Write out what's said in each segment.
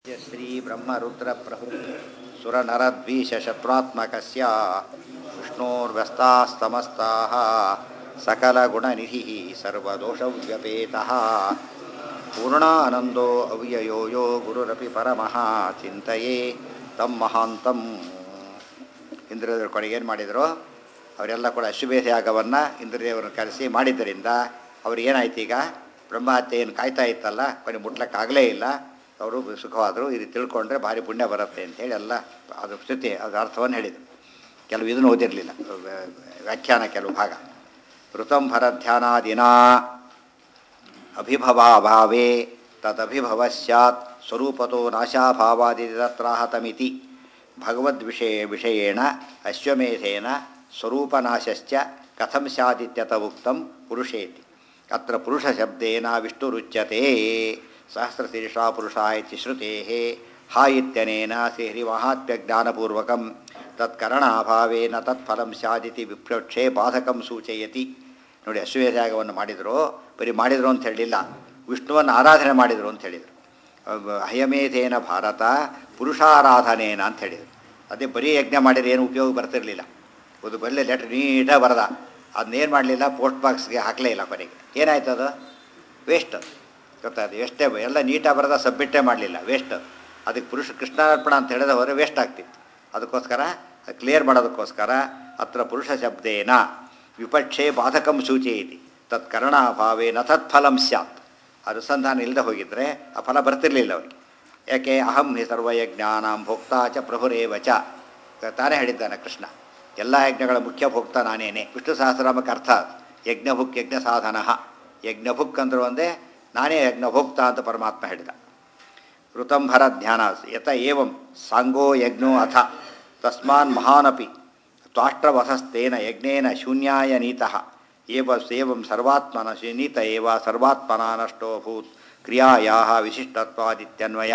श्रीब्रह्मरुद्रप्रभृति सुरनरद्वीषशत्रुत्मकस्य विष्णोर्व्यस्तास्तमस्ताः सकलगुणनिधिः सर्वदोषव्यपेतः पूर्णानन्दो अव्ययो यो गुरुरपि परमः ಚಿಂತೆಯೇ ತಮ್ಮ ಮಹಾಂತಂ ಇಂದ್ರದೇವರು ಕೊನೆಗೆ ಏನು ಮಾಡಿದರು ಅವರೆಲ್ಲ ಕೂಡ ಅಶ್ವಮೇಧ ಯಾಗವನ್ನು ಇಂದ್ರದೇವರನ್ನು ಕರೆಸಿ ಮಾಡಿದ್ದರಿಂದ ಅವ್ರಿಗೆ ಏನಾಯ್ತು ಈಗ ಬ್ರಹ್ಮಹತ್ಯೆ ಏನು ಕಾಯ್ತಾ ಇತ್ತಲ್ಲ ಕೊನೆ ಮುಟ್ಲಕ್ಕಾಗಲೇ ಇಲ್ಲ ಅವರು ಸುಖವಾದರು ಇದು ತಿಳ್ಕೊಂಡ್ರೆ ಭಾರಿ ಪುಣ್ಯ ಬರುತ್ತೆ ಅಂತೇಳಿ ಎಲ್ಲ ಅದ್ರ ಸ್ಥಿತಿ ಅದರ ಅರ್ಥವನ್ನು ಹೇಳಿದರು ಕೆಲವು ಇದನ್ನು ಓದಿರಲಿಲ್ಲ ವ್ಯಾಖ್ಯಾನ ಕೆಲವು ಭಾಗ ಋತಂಭರ ಧ್ಯಾನಾದಿನ ಅಭಿಭವಾಭಾವೇ ತದಭಿಭವ ಸ್ಯಾತ್ ಸ್ವರೂಪತೋ ನಾಶಾಭಾವಾದಿ ತತ್ರಾಹತಮಿತಿ ಭಗವದ್ವಿಷಯ ವಿಷಯೇಣ ಅಶ್ವಮೇಧೇನ ಸ್ವರೂಪನಾಶಶ್ಚ ಕಥಂ ಸ್ಯಾದಿತ್ಯತ ಉಕ್ತಂ ಪುರುಷೇತಿ ಅತ್ರ ಪುರುಷಶಬ್ದೇನ ವಿಷ್ಣುರುಚ್ಯತೆ ಸಹಸ್ರಶೀರ್ಷಾ ಪುರುಷ ಇತಿ ಶ್ರುತೆ ಹಾ ಇತ್ಯನೇನ ಶ್ರೀಹರಿಮಹಾತ್ಮ್ಯಜ್ಞಾನಪೂರ್ವಕಂ ತತ್ಕರಣಾಭಾವೇನ ತತ್ಫಲಂ ಸ್ಯಾದಿತಿ ವಿಪ್ರಕ್ಷೇ ಬಾಧಕಂ ಸೂಚಯತಿ ನೋಡಿ ಅಶ್ವಮೇಧಯಾಗವನ್ನು ಮಾಡಿದರು ಬರೀ ಮಾಡಿದರು ಅಂತ ಹೇಳಿಲ್ಲ ವಿಷ್ಣುವನ್ನು ಆರಾಧನೆ ಮಾಡಿದರು ಅಂತ ಹೇಳಿದರು ಹಯಮೇಧೇನ ಭಾರತ ಪುರುಷಾರಾಧನೇನ ಅಂತ ಹೇಳಿದರು ಅದೇ ಬರೀ ಯಜ್ಞ ಮಾಡಿದ್ರೆ ಏನು ಉಪಯೋಗ ಬರ್ತಿರಲಿಲ್ಲ ಒಂದು ಬರಲಿ ಲೆಟ್ರ್ ನೀಟಾಗಿ ಬರದ ಅದನ್ನೇನು ಮಾಡಲಿಲ್ಲ ಪೋಸ್ಟ್ ಬಾಕ್ಸ್ಗೆ ಹಾಕಲೇ ಇಲ್ಲ ಕೊನೆಗೆ ಏನಾಯ್ತು ಅದು ವೇಸ್ಟ್ ಅದು ಗೊತ್ತಾಯ್ತು ಎಷ್ಟೇ ಎಲ್ಲ ನೀಟಾಗಿ ಬರದ ಸಬ್ಮಿಟ್ಟೇ ಮಾಡಲಿಲ್ಲ ವೇಸ್ಟ್ ಅದು ಅದಕ್ಕೆ ಪುರುಷ ಕೃಷ್ಣಾರ್ಪಣ ಅಂತ ಹೇಳಿದ್ರೆ ಹೋದರೆ ವೇಸ್ಟ್ ಆಗ್ತಿತ್ತು ಅದಕ್ಕೋಸ್ಕರ ಕ್ಲಿಯರ್ ಮಾಡೋದಕ್ಕೋಸ್ಕರ ಅತ್ರ ಪುರುಷ ಶಬ್ದೇನ ವಿಪಕ್ಷೆ ಬಾಧಕಂ ಸೂಚಯತಿ ತತ್ಕರಣಾಭಾವೇನ ತತ್ಫಲಂ ಸ್ಯಾತ್ ಅನುಸಂಧಾನ ಇಲ್ಲದೆ ಹೋಗಿದ್ರೆ ಆ ಫಲ ಬರ್ತಿರ್ಲಿಲ್ಲ ಅವರಿಗೆ ಯಾಕೆ ಅಹಂ ಹಿ ಸರ್ವಯಜ್ಞಾನಾಂ ಭೋಕ್ತಾ ಚ ಪ್ರಭುರೇವ ಚ ತಾನೇ ಹೇಳಿದ್ದಾನೆ ಕೃಷ್ಣ ಎಲ್ಲ ಯಜ್ಞಗಳ ಮುಖ್ಯ ಭೋಕ್ತ ನಾನೇನೆ ವಿಷ್ಣು ಸಹಸ್ರನಾಮಕ್ಕೆ ಅರ್ಥ ಯಜ್ಞಭುಕ್ ಯಜ್ಞ ಸಾಧನ ಯಜ್ಞಭುಕ್ ಅಂದ್ರೆ ಒಂದೇ ನಾನೇ ಯಜ್ಞಭೋಕ್ತ ಅಂತ ಪರಮಾತ್ಮ ಹೇಳಿದ ಋತಂಭರ ಧ್ಯಾನ ಯತ ಏವಂ ಸಾಂಗೋ ಯಜ್ಞೋ ಅಥ ತಸ್ಮಾನ್ ಮಹಾನಪಿ ತ್ವಾಷ್ಟ್ರವಸಸ್ತೇನ ಯಜ್ಞೇನ ಶೂನ್ಯಾಯ ನೀತಃ ಏವ ಸೇವಂ ಸರ್ವಾತ್ಮನ ನೀತ ಏವ ಸರ್ವಾತ್ಮನ ನಷ್ಟೋಭೂತ್ ಕ್ರಿಯಾಯಾ ವಿಶಿಷ್ಟತ್ವಾದಿತ್ಯನ್ವಯ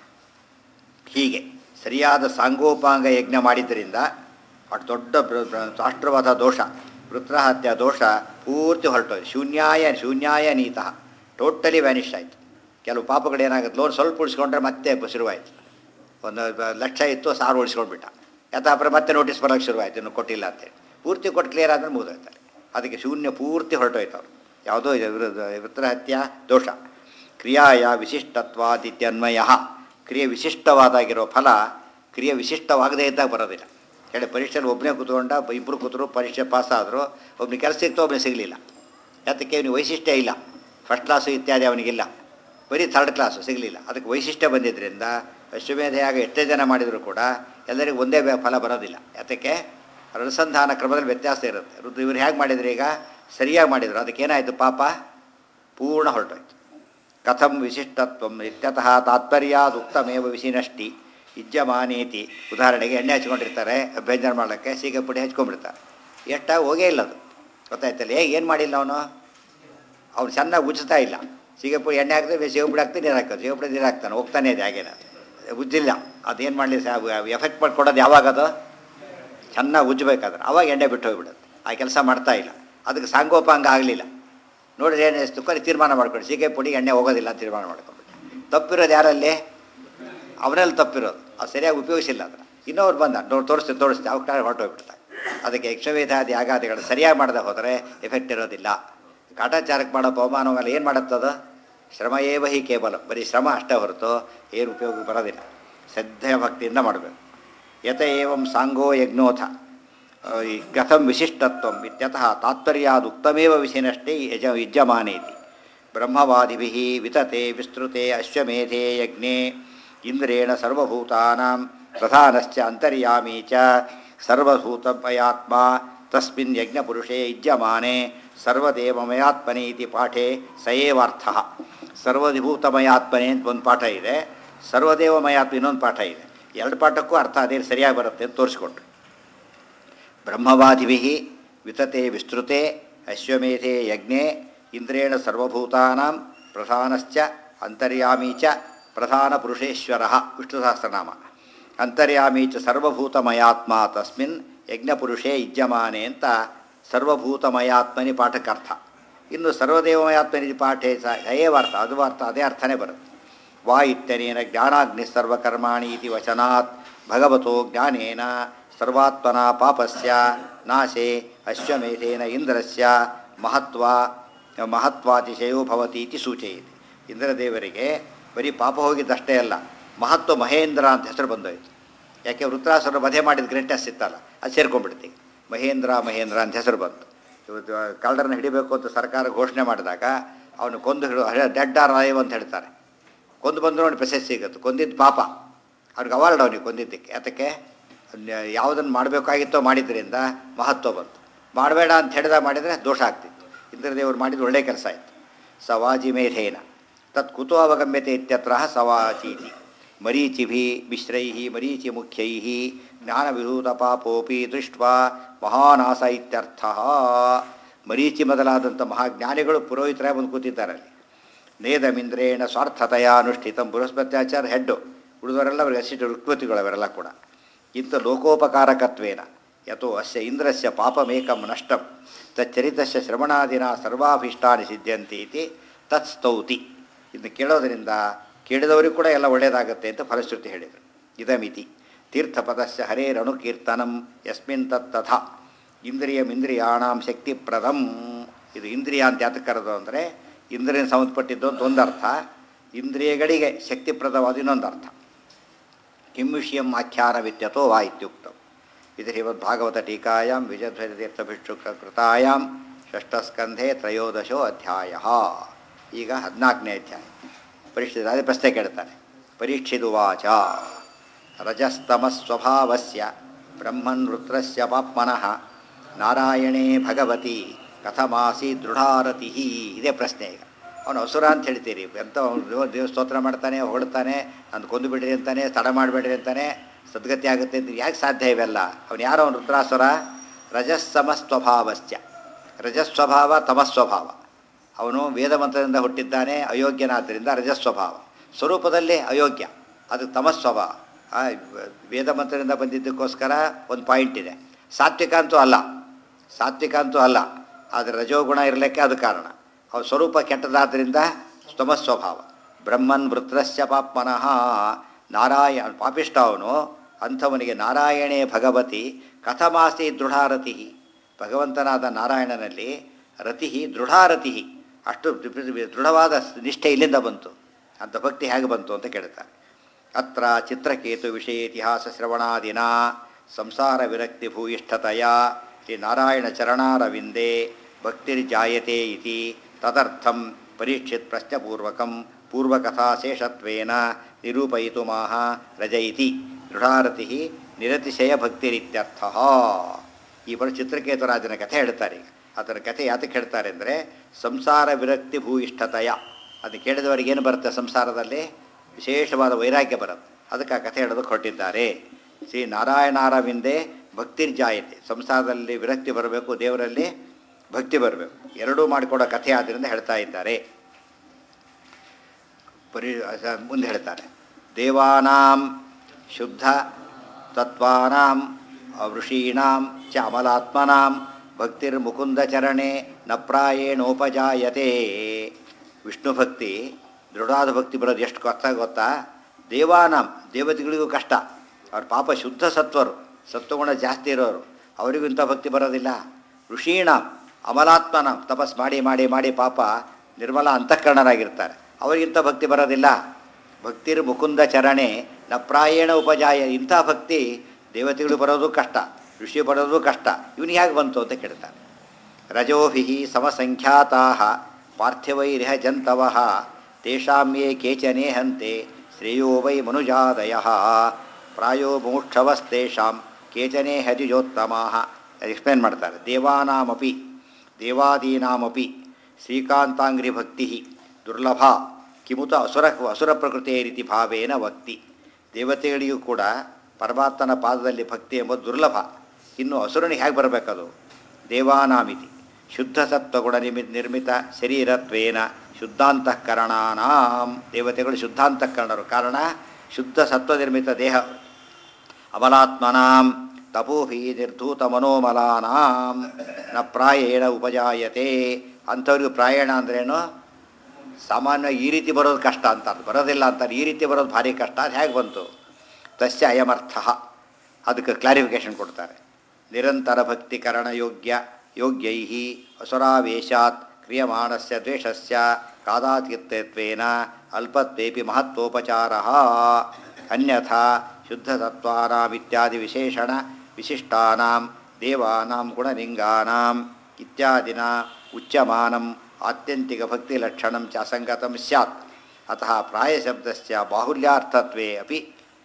ಹೀಗೆ ಸರಿಯಾದ ಸಾಂಗೋಪಾಂಗ ಯಜ್ಞ ಮಾಡಿದ್ದರಿಂದ ಅಷ್ಟು ದೊಡ್ಡ ತ್ವಾಷ್ಟ್ರವಧ ದೋಷ ವೃತ್ರಹತ್ಯ ದೋಷ ಪೂರ್ತಿ ಹೊರಟೋದು ಶೂನ್ಯಾಯ ಶೂನ್ಯಾಯ ನೀತಃ ಟೋಟಲಿ ವ್ಯಾನಿಷ್ ಆಯಿತು ಕೆಲವು ಪಾಪಗಳು ಏನಾಗುತ್ತೆ ಲೋನ್ ಸ್ವಲ್ಪ ಉಳಿಸ್ಕೊಂಡ್ರೆ ಮತ್ತೆ ಶುರುವಾಯಿತು ಒಂದು ಲಕ್ಷ ಇತ್ತು ಸಾರು ಉಳಿಸ್ಕೊಂಡ್ಬಿಟ್ಟ ಯಥಾಪರ ಮತ್ತೆ ನೋಟಿಸ್ ಬರೋಕ್ಕೆ ಶುರುವಾಯಿತು ಇನ್ನು ಕೊಟ್ಟಿಲ್ಲ ಅಂತೇಳಿ ಪೂರ್ತಿ ಕೊಟ್ಟು ಕ್ಲಿಯರ್ ಆದ್ರೆ ಮುಗಿದೋಯ್ತಾರೆ ಅದಕ್ಕೆ ಶೂನ್ಯ ಪೂರ್ತಿ ಹೊರಟೋಯ್ತು ಅವರು ಯಾವುದೋ ವೃತ್ರಹತ್ಯ ದೋಷ ಕ್ರಿಯಾಯ ವಿಶಿಷ್ಟತ್ವಾದಿತ್ಯನ್ವಯ ಕ್ರಿಯೆ ವಿಶಿಷ್ಟವಾದಾಗಿರೋ ಫಲ ಕ್ರಿಯೆ ವಿಶಿಷ್ಟವಾಗದೇ ಇದ್ದಾಗ ಬರೋದಿಲ್ಲ ಹೇಳಿ ಪರೀಕ್ಷೆಯಲ್ಲಿ ಒಬ್ಬನೇ ಕೂತ್ಕೊಂಡ ಇಬ್ಬರು ಕೂತರು ಪರೀಕ್ಷೆ ಪಾಸ್ ಆದರು ಒಬ್ಬನಿಗೆ ಕೆಲಸ ಸಿಕ್ತು ಒಬ್ಬನಿಗೆ ಸಿಗಲಿಲ್ಲ ಯಾತಕ್ಕೆ ಅವನಿಗೆ ವೈಶಿಷ್ಟ್ಯ ಇಲ್ಲ ಫಸ್ಟ್ ಕ್ಲಾಸು ಇತ್ಯಾದಿ ಅವನಿಗಿಲ್ಲ ಬರೀ ಥರ್ಡ್ ಕ್ಲಾಸು ಸಿಗಲಿಲ್ಲ ಅದಕ್ಕೆ ವೈಶಿಷ್ಟ್ಯ ಬಂದಿದ್ದರಿಂದ ಅಶ್ವಮೇಧಯಾಗ ಎಷ್ಟೇ ಜನ ಮಾಡಿದರೂ ಕೂಡ ಎಲ್ಲರಿಗೂ ಒಂದೇ ಫಲ ಬರೋದಿಲ್ಲ ಯಾತಕ್ಕೆ ಅನುಸಂಧಾನ ಕ್ರಮದಲ್ಲಿ ವ್ಯತ್ಯಾಸ ಇರುತ್ತೆ ರುದ್ರ ಇವ್ರು ಹೇಗೆ ಮಾಡಿದ್ರು ಈಗ ಸರಿಯಾಗಿ ಮಾಡಿದರು ಅದಕ್ಕೇನಾಯಿತು ಪಾಪ ಪೂರ್ಣ ಹೊರಟೋಯ್ತು ಕಥಂ ವಿಶಿಷ್ಟತ್ವ ಇತ್ಯತಃ ತಾತ್ಪರ್ಯಾದ ಉಕ್ತಮೇವ ವಿಶಿನಷ್ಟಿ ಇಜ್ಜಮಾನೇತಿ ಉದಾಹರಣೆಗೆ ಎಣ್ಣೆ ಹಚ್ಕೊಂಡಿರ್ತಾರೆ ಅಭ್ಯಂಜನ ಮಾಡೋಕ್ಕೆ ಸೀಗೆ ಪುಡಿ ಹಚ್ಕೊಂಡ್ಬಿಡ್ತಾರೆ ಎಷ್ಟಾಗಿ ಹೋಗೇ ಇಲ್ಲ ಅದು ಗೊತ್ತಾಯ್ತಲ್ಲ ಹೇಗೆ ಏನು ಮಾಡಿಲ್ಲ ಅವನು ಅವ್ನು ಚೆನ್ನಾಗಿ ಉಜ್ತಾ ಇಲ್ಲ ಸೀಗೆ ಪುಡಿ ಎಣ್ಣೆ ಹಾಕಿದ್ರೆ ಸೀಗೆ ಪುಡಿ ಹಾಕ್ತಾನೆ ನೀರು ಹಾಕೋದು ಸೀಗೆ ಪುಡಿ ನೀರು ಹಾಕ್ತಾನೆ ಹೋಗ್ತಾನೆ ಇದೆ ಹಾಗೇನ ಉಜ್ಜಿಲ್ಲ ಅದೇನು ಮಾಡಲಿ ಎಫೆಕ್ಟ್ ಮಾಡಿಕೊಡೋದು ಯಾವಾಗ ಅದು ಚೆನ್ನಾಗಿ ಉಜ್ಜಬೇಕಾದ್ರೆ ಅವಾಗ ಎಣ್ಣೆ ಬಿಟ್ಟು ಹೋಗ್ಬಿಡುತ್ತೆ ಆ ಕೆಲಸ ಮಾಡ್ತಾ ಇಲ್ಲ ಅದಕ್ಕೆ ಸಾಂಗೋಪಾಂಗ ಆಗಲಿಲ್ಲ ನೋಡಿದ್ರೆ ಏನು ಎಷ್ಟು ಕೊನೆ ತೀರ್ಮಾನ ಮಾಡ್ಕೊಂಡು ಸೀಗೆ ಪುಡಿ ಎಣ್ಣೆ ಹೋಗೋದಿಲ್ಲ ಅಂತ ತೀರ್ಮಾನ ಮಾಡ್ಕೊಂಡ್ಬಿಟ್ಟು ತಪ್ಪಿರೋದು ಯಾರಲ್ಲಿ ಅವನಲ್ಲಿ ತಪ್ಪಿರೋದು ಅದು ಸರಿಯಾಗಿ ಉಪಯೋಗಿಸಿಲ್ಲ ಅದನ್ನು ಇನ್ನೊವ್ರು ಬಂದ ನೋಡಿ ತೋರಿಸ್ತೀನಿ ತೋರಿಸ್ತೀನಿ ಅವ್ರ ಕಡೆ ಹೊರಟೋಗ್ಬಿಡ್ತಾರೆ ಅದಕ್ಕೆ ಯಕ್ಷವೇಧಾದಿ ಯಾಗಾದಿಗಳು ಸರಿಯಾಗಿ ಮಾಡದೆ ಹೋದರೆ ಎಫೆಕ್ಟ್ ಇರೋದಿಲ್ಲ ಕಾಟಾಚಾರಕ್ಕೆ ಮಾಡೋ ಪವಮಾನವೆಲ್ಲ ಏನು ಮಾಡುತ್ತದು ಶ್ರಮ ಏವ ಹಿ ಕೇವಲ ಬರೀ ಶ್ರಮ ಅಷ್ಟೇ ಹೊರತು ಏನು ಉಪಯೋಗ ಬರೋದಿಲ್ಲ ಶ್ರದ್ಧೆಯ ಭಕ್ತಿಯಿಂದ ಮಾಡಬೇಕು ಯತ ಏವಂ ಸಾಂಗೋ ಯಜ್ಞೋಥ ಕಥಂ ವಿಶಿಷ್ಟತ್ವ ಇತ್ಯತಃ ತಾತ್ಪರ್ಯಾದ ಉಕ್ತಮೇವ ವಿಷಯನಷ್ಟೇ ಯಜ ಯುಜ್ಯಮಾನೇತಿ ಬ್ರಹ್ಮವಾದಿಭಿ ವಿತತೆ ವಿಸ್ತೃತೆ ಅಶ್ವಮೇಧೆ ಯಜ್ಞೆ ಇಂದ್ರೇಣ ಸರ್ವಭೂತಾನಾಂ ಪ್ರಧಾನಶ್ಚ ಅಂತರ್ಯಾಮಿ ಚ ಸರ್ವಭೂತಮಯಾತ್ಮ ತಸ್ಮಿನ್ ಯಜ್ಞಪುರುಷೇ ಯುಜ್ಯಮಾನೆ ಸರ್ವದೇವಮಯಾತ್ಮನೆ ಇತಿ ಪಾಠೆ ಸಯೇವಾರ್ಥ ಸರ್ವಭೂತಮಯಾತ್ಮನೆ ಅಂತ ಒಂದು ಪಾಠ ಇದೆ ಸರ್ವದೇವಮಯಾತ್ಮ ಇನ್ನೊಂದು ಪಾಠ ಇದೆ ಎರಡು ಪಾಠಕ್ಕೂ ಅರ್ಥ ಅದೇ ಸರಿಯಾಗಿ ಬರುತ್ತೆ ಅಂತ ತೋರಿಸ್ಕೊಟ್ರು ಬ್ರಹ್ಮವಾದಿಭಿ ವಿತತೆ ವಿಸ್ತೃತೆ ಅಶ್ವಮೇಧೆ ಯಜ್ಞೆ ಇಂದ್ರೇಣ ಸರ್ವಭೂತಾನಾಂ ಪ್ರಧಾನಶ್ಚ ಅಂತರ್ಯಾಮಿ ಚ ಪ್ರಧಾನ ಪುರುಷೇಶ್ವರ ವಿಷ್ಣು ಸಹಸ್ರನಾಮ ಅಂತರ್ಯಾಮಿ ಚ ಸರ್ವಭೂತಮಯಾತ್ಮ ತಸ್ಮಿನ್ ಯಜ್ಞಪುರುಷೇ ಇಜ್ಯಮಾನೆ ಅಂತ ಸರ್ವಭೂತಮಯಾತ್ಮನಿ ಪಾಠಕ್ಕರ್ಥ ಇನ್ನು ಸರ್ವದೇವಮಯಾತ್ಮನಿ ಪಾಠೆ ಸ ಅರ್ಥ ಅದು ಅರ್ಥ ಅದೇ ಅರ್ಥನೇ ಬರುತ್ತೆ ವಾ ಇತ್ಯನೇನ ಜ್ಞಾನಾಗ್ನಿ ಸರ್ವಕರ್ಮಾಣಿ ಇತಿ ವಚನಾತ್ ಭಗವತೋ ಜ್ಞಾನೇನ ಸರ್ವಾತ್ಮನ ಪಾಪಸ್ಯ ನಾಶೆ ಅಶ್ವಮೇಧೇನ ಇಂದ್ರಸ್ಯ ಮಹತ್ವ ಮಹತ್ವಾತಿಶಯೋ ಭವತಿ ಇತಿ ಸೂಚಯತಿ ಇಂದ್ರದೇವರಿಗೆ ಬರೀ ಪಾಪ ಹೋಗಿದ್ದಷ್ಟೇ ಅಲ್ಲ ಮಹತ್ವ ಮಹೇಂದ್ರ ಅಂತ ಹೆಸರು ಬಂದೋಯ್ತು ಯಾಕೆ ವೃತ್ರಾಸುರ ವಧೆ ಮಾಡಿದ ಗ್ರೇಟೆಸ್ಟ್ ಇತ್ತಲ್ಲ ಅದು ಸೇರ್ಕೊಂಡ್ಬಿಡ್ತೀವಿ ಮಹೇಂದ್ರ ಮಹೇಂದ್ರ ಅಂತ ಹೆಸರು ಬಂತು ಇವತ್ತು ಕಳ್ಳರನ್ನ ಹಿಡಿಬೇಕು ಅಂತ ಸರ್ಕಾರ ಘೋಷಣೆ ಮಾಡಿದಾಗ ಅವನು ಕೊಂದು ಹಿಡಿದು ಡೆಡ್ ಆರ್ ಲೈವ್ ಅಂತ ಹೇಳ್ತಾರೆ ಕೊಂದು ಬಂದರೂ ಅವನಿಗೆ ಪ್ರಶಸ್ತಿ ಸಿಗುತ್ತೆ ಕೊಂದಿದ್ದು ಪಾಪ ಅವ್ನಿಗೆ ಅವಾರ್ಡ್ ಅವನಿಗೆ ಕೊಂದಿದ್ದಕ್ಕೆ ಅದಕ್ಕೆ ಯಾವುದನ್ನು ಮಾಡಬೇಕಾಗಿತ್ತೋ ಮಾಡಿದ್ರಿಂದ ಮಹತ್ವ ಬಂತು ಮಾಡಬೇಡ ಅಂತ ಹೇಳಿದ ಮಾಡಿದರೆ ದೋಷ ಆಗ್ತಿತ್ತು ಇಂದ್ರದೇವರು ಮಾಡಿದ ಒಳ್ಳೆಯ ಕೆಲಸ ಆಯಿತು ಸವಾಜಿ ಮೇಧೇನ ತತ್ ಕುತೋ ಅವಗಮ್ಯತೆ ಇತ್ಯತ್ರ ಸವಾಚೀತಿ ಮರೀಚಿಭಿ ಮಿಶ್ರೈ ಮರೀಚಿ ಮುಖ್ಯೈ ಜ್ಞಾನವಿಧೂತ ಪಾಪೋಪಿ ದೃಷ್ಟ ಮಹಾನಾಸ ಇತ್ಯರ್ಥ ಮರೀಚಿ ಮೊದಲಾದಂಥ ಮಹಾಜ್ಞಾನಿಗಳು ಪುರೋಹಿತರೇ ಬಂದು ಕೂತಿದ್ದಾರೆ ಅಲ್ಲಿ ನೇದಮಿಂದ್ರೇಣ ಸ್ವಾರ್ಥತೆಯ ಅನುಷ್ಠಿತ ಬೃಹಸ್ಪತ್ಯಾಚಾರ ಹೆಡ್ಡು ಉಳಿದವರೆಲ್ಲ ಅವರಿಗೆ ಅಸಿಟ್ಟು ಋಕ್ವತಿಗಳು ಅವರೆಲ್ಲ ಕೂಡ ಇಂಥ ಲೋಕೋಪಕಾರಕತ್ವೇನ ಯಥೋ ಅಸ್ಯ ಇಂದ್ರಸ್ಯ ಪಾಪಮೇಕಂ ನಷ್ಟಂ ತಚ್ಚರಿತಸ್ಯ ಶ್ರವಣಾದಿನ ಸರ್ವಾಭೀಷ್ಟಾನಿ ಸಿದ್ಧಂತಿ ಇತಿ ತತ್ಸ್ತೌತಿ ಇದನ್ನು ಕೇಳೋದರಿಂದ ಕೇಳಿದವರಿಗೂ ಕೂಡ ಎಲ್ಲ ಒಳ್ಳೆಯದಾಗತ್ತೆ ಅಂತ ಫಲಶ್ರುತಿ ಹೇಳಿದರು ಇದಮಿತಿ ತೀರ್ಥಪದಸ್ಯ ಹರೇರನುಕೀರ್ತನಂ ಯಸ್ಮಿನ್ ತತ್ತಥ ಇಂದ್ರಿಯಮಿಂದ್ರಿಯಾಣಾಂ ಶಕ್ತಿಪ್ರದಂ ಇದು ಇಂದ್ರಿಯ ಅಂತ ಯಾತಕ್ಕೆ ಕರೆದು ಅಂದರೆ ಇಂದ್ರಿಯ ಸಂಬಂಧಪಟ್ಟಿದ್ದು ಅಂತ ಒಂದರ್ಥ ಇಂದ್ರಿಯಗಳಿಗೆ ಶಕ್ತಿಪ್ರದವಾದ ಇನ್ನೊಂದು ಅರ್ಥ ಕಿಂ ವಿಷಯಂ ಆಖ್ಯಾನವಿತ್ಯತೋ ವಾ ಇತ್ಯುಕ್ತಂ ಇದು ಶ್ರೀಮದ್ಭಾಗವತ ಟೀಕಾಯಾಂ ವಿಜಯಧ್ವಜತೀರ್ಥಭಿಕ್ಷುಕೃತಾಯಾಂ ಷಷ್ಠಸ್ಕಂಧೆ ತ್ರಯೋದಶೋ ಅಧ್ಯಾಯ ಈಗ ಹದಿನಾಲ್ಕನೇ ಅಧ್ಯಾಯ ಪರೀಕ್ಷಿತ ಅದೇ ಪ್ರಶ್ನೆ ಕೇಳ್ತಾನೆ ಪರೀಕ್ಷಿದುವಾಚ ರಜಸ್ತಮಸ್ವಭಾವಸ್ಯ ಬ್ರಹ್ಮನ್ ರುದ್ರಸ್ಯ ಪಾಪ್ಮನಃ ನಾರಾಯಣೇ ಭಗವತಿ ಕಥಮಾಸಿ ದೃಢಾರತಿ ಇದೇ ಪ್ರಶ್ನೆ ಈಗ ಅವನು ಹಸುರ ಅಂತ ಹೇಳ್ತೀರಿ ಎಂತ ಅವ್ನು ದೇವ ಸ್ತೋತ್ರ ಮಾಡ್ತಾನೆ ಹೊಗಳ್ತಾನೆ ನಾನು ಕೊಂದು ಬಿಡ್ರಿ ಅಂತಾನೆ ತಡ ಮಾಡಬೇಡ್ರಿ ಅಂತಾನೆ ಸದ್ಗತಿ ಆಗುತ್ತೆ ಅಂತ ಯಾಕೆ ಸಾಧ್ಯ ಇವೆಲ್ಲ ಅವನು ಯಾರೋ ಅವನು ರುದ್ರಾಸುರ ರಜಸ್ಸಮಸ್ವಭಾವಸ್ಯ ರಜಸ್ವಭಾವ ತಮಸ್ವಭಾವ ಅವನು ವೇದ ಮಂತ್ರದಿಂದ ಹುಟ್ಟಿದ್ದಾನೆ ಅಯೋಗ್ಯನಾದ್ದರಿಂದ ರಜಸ್ವಭಾವ ಸ್ವರೂಪದಲ್ಲಿ ಅಯೋಗ್ಯ ಅದು ತಮಸ್ವಭಾವ ಆ, ವೇದ ಮಂತ್ರದಿಂದ ಬಂದಿದ್ದಕ್ಕೋಸ್ಕರ ಒಂದು ಪಾಯಿಂಟ್ ಇದೆ ಸಾತ್ವಿಕ ಅಂತೂ ಅಲ್ಲ ಸಾತ್ವಿಕ ಅಂತೂ ಅಲ್ಲ ಆದರೆ ರಜೋಗುಣ ಇರಲಿಕ್ಕೆ ಅದು ಕಾರಣ ಅವ್ರ ಸ್ವರೂಪ ಕೆಟ್ಟದಾದ್ದರಿಂದ ತಮಸ್ವಭಾವ ಬ್ರಹ್ಮನ್ ವೃತ್ರಸ್ಯ ಪಾಪ್ಮನಃ ನಾರಾಯಣ ಪಾಪಿಷ್ಟ ಅವನು ಅಂಥವನಿಗೆ ನಾರಾಯಣೇ ಭಗವತಿ ಕಥಮಾಸಿ ದೃಢಾರತಿ ಭಗವಂತನಾದ ನಾರಾಯಣನಲ್ಲಿ ರತಿ ದೃಢಾರತಿ ಅಷ್ಟು ದೃಢವಾದ ನಿಷ್ಠೆ ಇಲ್ಲಿಂದ ಬಂತು ಅಂತ ಭಕ್ತಿ ಹೇಗೆ ಬಂತು ಅಂತ ಕೇಳ್ತಾರೆ ಅತ್ರ ಚಿತ್ರಕೇತು ವಿಷಯ ಇತಿಹಾಸ ಶ್ರವಣಾದಿನ ಸಂಸಾರ ವಿರಕ್ತಿ ಭೂಯಿಷ್ಠತೆಯ ಶ್ರೀ ನಾರಾಯಣ ಚರಣಾರವಿಂದೇ ಭಕ್ತಿರ್ಜಾಯತೆ ಇತಿ ತದರ್ಥಂ ಪರೀಕ್ಷಿತ್ ಪ್ರಶ್ನಪೂರ್ವಕಂ ಪೂರ್ವಕಥಾಶೇಷತ್ವೇನ ನಿರೂಪಯಿತುಮಾಹ ರಜ ಇತಿ ದೃಢಾರತಿ ನಿರತಿಶಯ ಭಕ್ತಿರಿತ್ಯರ್ಥ ಈ ಬರೋ ಚಿತ್ರಕೇತುರಾಜನ ಕಥೆ ಹೇಳ್ತಾರೆ ಈಗ ಅದರ ಕಥೆ ಯಾತಕ್ಕೆ ಹೇಳ್ತಾರೆ ಅಂದರೆ ಸಂಸಾರ ವಿರಕ್ತಿ ಭೂಯಿಷ್ಠತೆಯ ಅದು ಕೇಳಿದವರಿಗೆ ಏನು ಬರುತ್ತೆ ಸಂಸಾರದಲ್ಲಿ ವಿಶೇಷವಾದ ವೈರಾಗ್ಯ ಬರುತ್ತೆ ಅದಕ್ಕೆ ಆ ಕಥೆ ಹೇಳೋದಕ್ಕೆ ಹೊರಟಿದ್ದಾರೆ ಶ್ರೀ ನಾರಾಯಣಾರವಿಂದೇ ಭಕ್ತಿರ್ಜಾಯತೆ ಸಂಸಾರದಲ್ಲಿ ವಿರಕ್ತಿ ಬರಬೇಕು ದೇವರಲ್ಲಿ ಭಕ್ತಿ ಬರಬೇಕು ಎರಡೂ ಮಾಡಿಕೊಡೋ ಕಥೆ ಆದ್ದರಿಂದ ಹೇಳ್ತಾ ಇದ್ದಾರೆ ಪರಿ ಅಸ- ಮುಂದೆ ಹೇಳ್ತಾರೆ ದೇವಾನಾಂ ಶುದ್ಧ ತತ್ವಾನಾಂ ಋಷೀಣಾಂ ಚ ಅಮಲಾತ್ಮನಾಂ ಭಕ್ತಿರ್ಮುಕುಂದಚರಣೆ ನ ಪ್ರಾಯೇಣೋಪಜಾಯತೆ ವಿಷ್ಣು ಭಕ್ತಿ ದೃಢವಾದ ಭಕ್ತಿ ಬರೋದು ಎಷ್ಟು ಕಷ್ಟ ಗೊತ್ತಾ ದೇವಾನಾಂ ದೇವತೆಗಳಿಗೂ ಕಷ್ಟ ಅವ್ರ ಪಾಪ ಶುದ್ಧ ಸತ್ವರು ಸತ್ವಗುಣ ಜಾಸ್ತಿ ಇರೋರು ಅವರಿಗೂ ಇಂಥ ಭಕ್ತಿ ಬರೋದಿಲ್ಲ ಋಷೀಣಾಂ ಅಮಲಾತ್ಮನಾಂ ತಪಸ್ ಮಾಡಿ ಮಾಡಿ ಮಾಡಿ ಪಾಪ ನಿರ್ಮಲ ಅಂತಃಕರಣರಾಗಿರ್ತಾರೆ ಅವರಿಗಿಂತ ಭಕ್ತಿ ಬರೋದಿಲ್ಲ ಭಕ್ತಿರ್ ಮುಕುಂದ ಚರಣೆ ನ ಪ್ರಾಯೇಣ ಉಪಜಾಯ ಇಂಥ ಭಕ್ತಿ ದೇವತೆಗಳು ಬರೋದು ಕಷ್ಟ ಋಷಿ ಬರೋದು ಕಷ್ಟ ಇವನಿಗೆ ಹೇಗೆ ಬಂತು ಅಂತ ಕೇಳ್ತಾನೆ ರಜೋಭಿ ಸಮಸಂಖ್ಯಾತಾ ಪಾರ್ಥಿವೈರಿಹ ಜಂತವ ತೇಷಾಂ ಯೇ ಕೇಚನೆ ಹಂತೆ ಶ್ರೇಯೋ ವೈ ಮನುಜಾದಯ ಪ್ರಾಯೋ ಮುಮುಕ್ಷವಸ್ತೇಷಾಂ ಕೇಚನೆ ಹರಿಜೋತ್ತಮಾ ಎಕ್ಸ್ಪ್ಲೇನ್ ಮಾಡ್ತಾರೆ ದೇವಾನಾಮಪಿ ದೇವಾದೀನಾಮಪಿ ಶ್ರೀಕಾಂತಾಂಗ್ರಿ ಭಕ್ತಿ ದುರ್ಲಭ ಕಿಮುತ ಅಸುರ ಅಸುರ ಪ್ರಕೃತಿಯ ರೀತಿ ಭಾವೇನ ಭಕ್ತಿ ದೇವತೆಗಳಿಗೂ ಕೂಡ ಪರಮಾತ್ಮನ ಪಾದದಲ್ಲಿ ಭಕ್ತಿ ಎಂಬುದು ದುರ್ಲಭ ಇನ್ನು ಅಸುರನಿಗೆ ಹೇಗೆ ಬರಬೇಕದು ದೇವಾನಾಮಿತಿ ಶುದ್ಧ ಸತ್ವಗುಣ ನಿಮಿ ನಿರ್ಮಿತ ಶರೀರತ್ವೇನ ಶುದ್ಧಾಂತಃಕರಣಾನಾಂ ದೇವತೆಗಳು ಶುದ್ಧಾಂತಃಕರಣರು ಕಾರಣ ಶುದ್ಧ ಸತ್ವ ನಿರ್ಮಿತ ದೇಹ ಅಮಲಾತ್ಮನಾಂ ತಪೋಹಿ ನಿರ್ಧೂತ ಮನೋಮಲಾನಾಂ ನ ಪ್ರಾಯೇಣ ಉಪಜಾಯತೆ ಅಂಥವ್ರಿಗೂ ಪ್ರಾಯಣ ಅಂದ್ರೇನು ಸಾಮಾನ್ಯ ಈ ರೀತಿ ಬರೋದು ಕಷ್ಟ ಅಂತಾರೆ ಬರೋದಿಲ್ಲ ಅಂತಾರೆ ಈ ರೀತಿ ಬರೋದು ಭಾರಿ ಕಷ್ಟ ಅದು ಹೇಗೆ ಬಂತು ತಸ್ಯ ಅಯಮರ್ಥ ಅದಕ್ಕೆ ಕ್ಲಾರಿಫಿಕೇಶನ್ ಕೊಡ್ತಾರೆ ನಿರಂತರ ಭಕ್ತಿಕರಣ ಯೋಗ್ಯ ಯೋಗ್ಯೈ ಅಸುರಾವೇಶಾತ್ ಕ್ರಿಯಮಾಣಸ್ಯ ದ್ವೇಷಸ್ಯ ಕಾದಾತೀರ್ಥತ್ವೇನ ಅಲ್ಪತ್ವೇಪಿ ಮಹತ್ವೋಪಚಾರ ಅನ್ಯಥಾ ಶುದ್ಧತತ್ವಾನಾಂ ಇತ್ಯಾದಿ ವಿಶೇಷಣ ವಿಶಿಷ್ಟಾನಾಂ ದೇವಾನಾಂ ಗುಣಲಿಂಗಾನಾಂ ಇತ್ಯಾದಿನ ಉಚ್ಯಮಾನಂ ಆತ್ಯಂತಿಕ ಭಕ್ತಿಲಕ್ಷಣಂ ಚ ಅಸಂಗತಂ ಸ್ಯಾತ್ ಅತಃ ಪ್ರಾಯಶಬ್ದಸ್ಯ ಬಾಹುಲ್ಯಾರ್ಥತ್ವೇ ಅಪಿ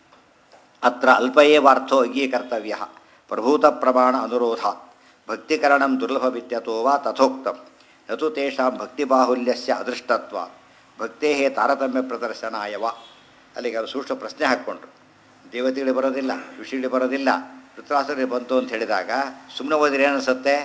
ಅತ್ರ ಅಲ್ಪ ಏವಾರ್ಥೋ ಅಂಗೀಕರ್ತವ್ಯ ಪ್ರಭೂತ ಪ್ರಮಾಣ ಅನುರೋಧಾತ್ ಭಕ್ತಿಕರಣಂ ದುರ್ಲಭವಿತ್ಯತೋ ವಾ ತಥೋಕ್ತಂ ನತು ತೇಷಾಂ ಭಕ್ತಿಬಾಹುಲ್ಯಸ್ಯ ಅದೃಷ್ಟತ್ವ ಭಕ್ತೇ ತಾರತಮ್ಯ ಪ್ರದರ್ಶನಾಯವ ಅಲ್ಲಿಗೆ ಅವರು ಸೂಕ್ಷ್ಮ ಪ್ರಶ್ನೆ ಹಾಕ್ಕೊಂಡ್ರು ದೇವತೆಗಳಿಗೆ ಬರೋದಿಲ್ಲ ಋಷಿಗಳಿಗೆ ಬರೋದಿಲ್ಲ ಋತುರಾಸರಿಗೆ ಬಂತು ಅಂತ ಹೇಳಿದಾಗ ಸುಮ್ಮನೆ ಓದಿದ್ರೆ ಏನನ್ಸುತ್ತೆ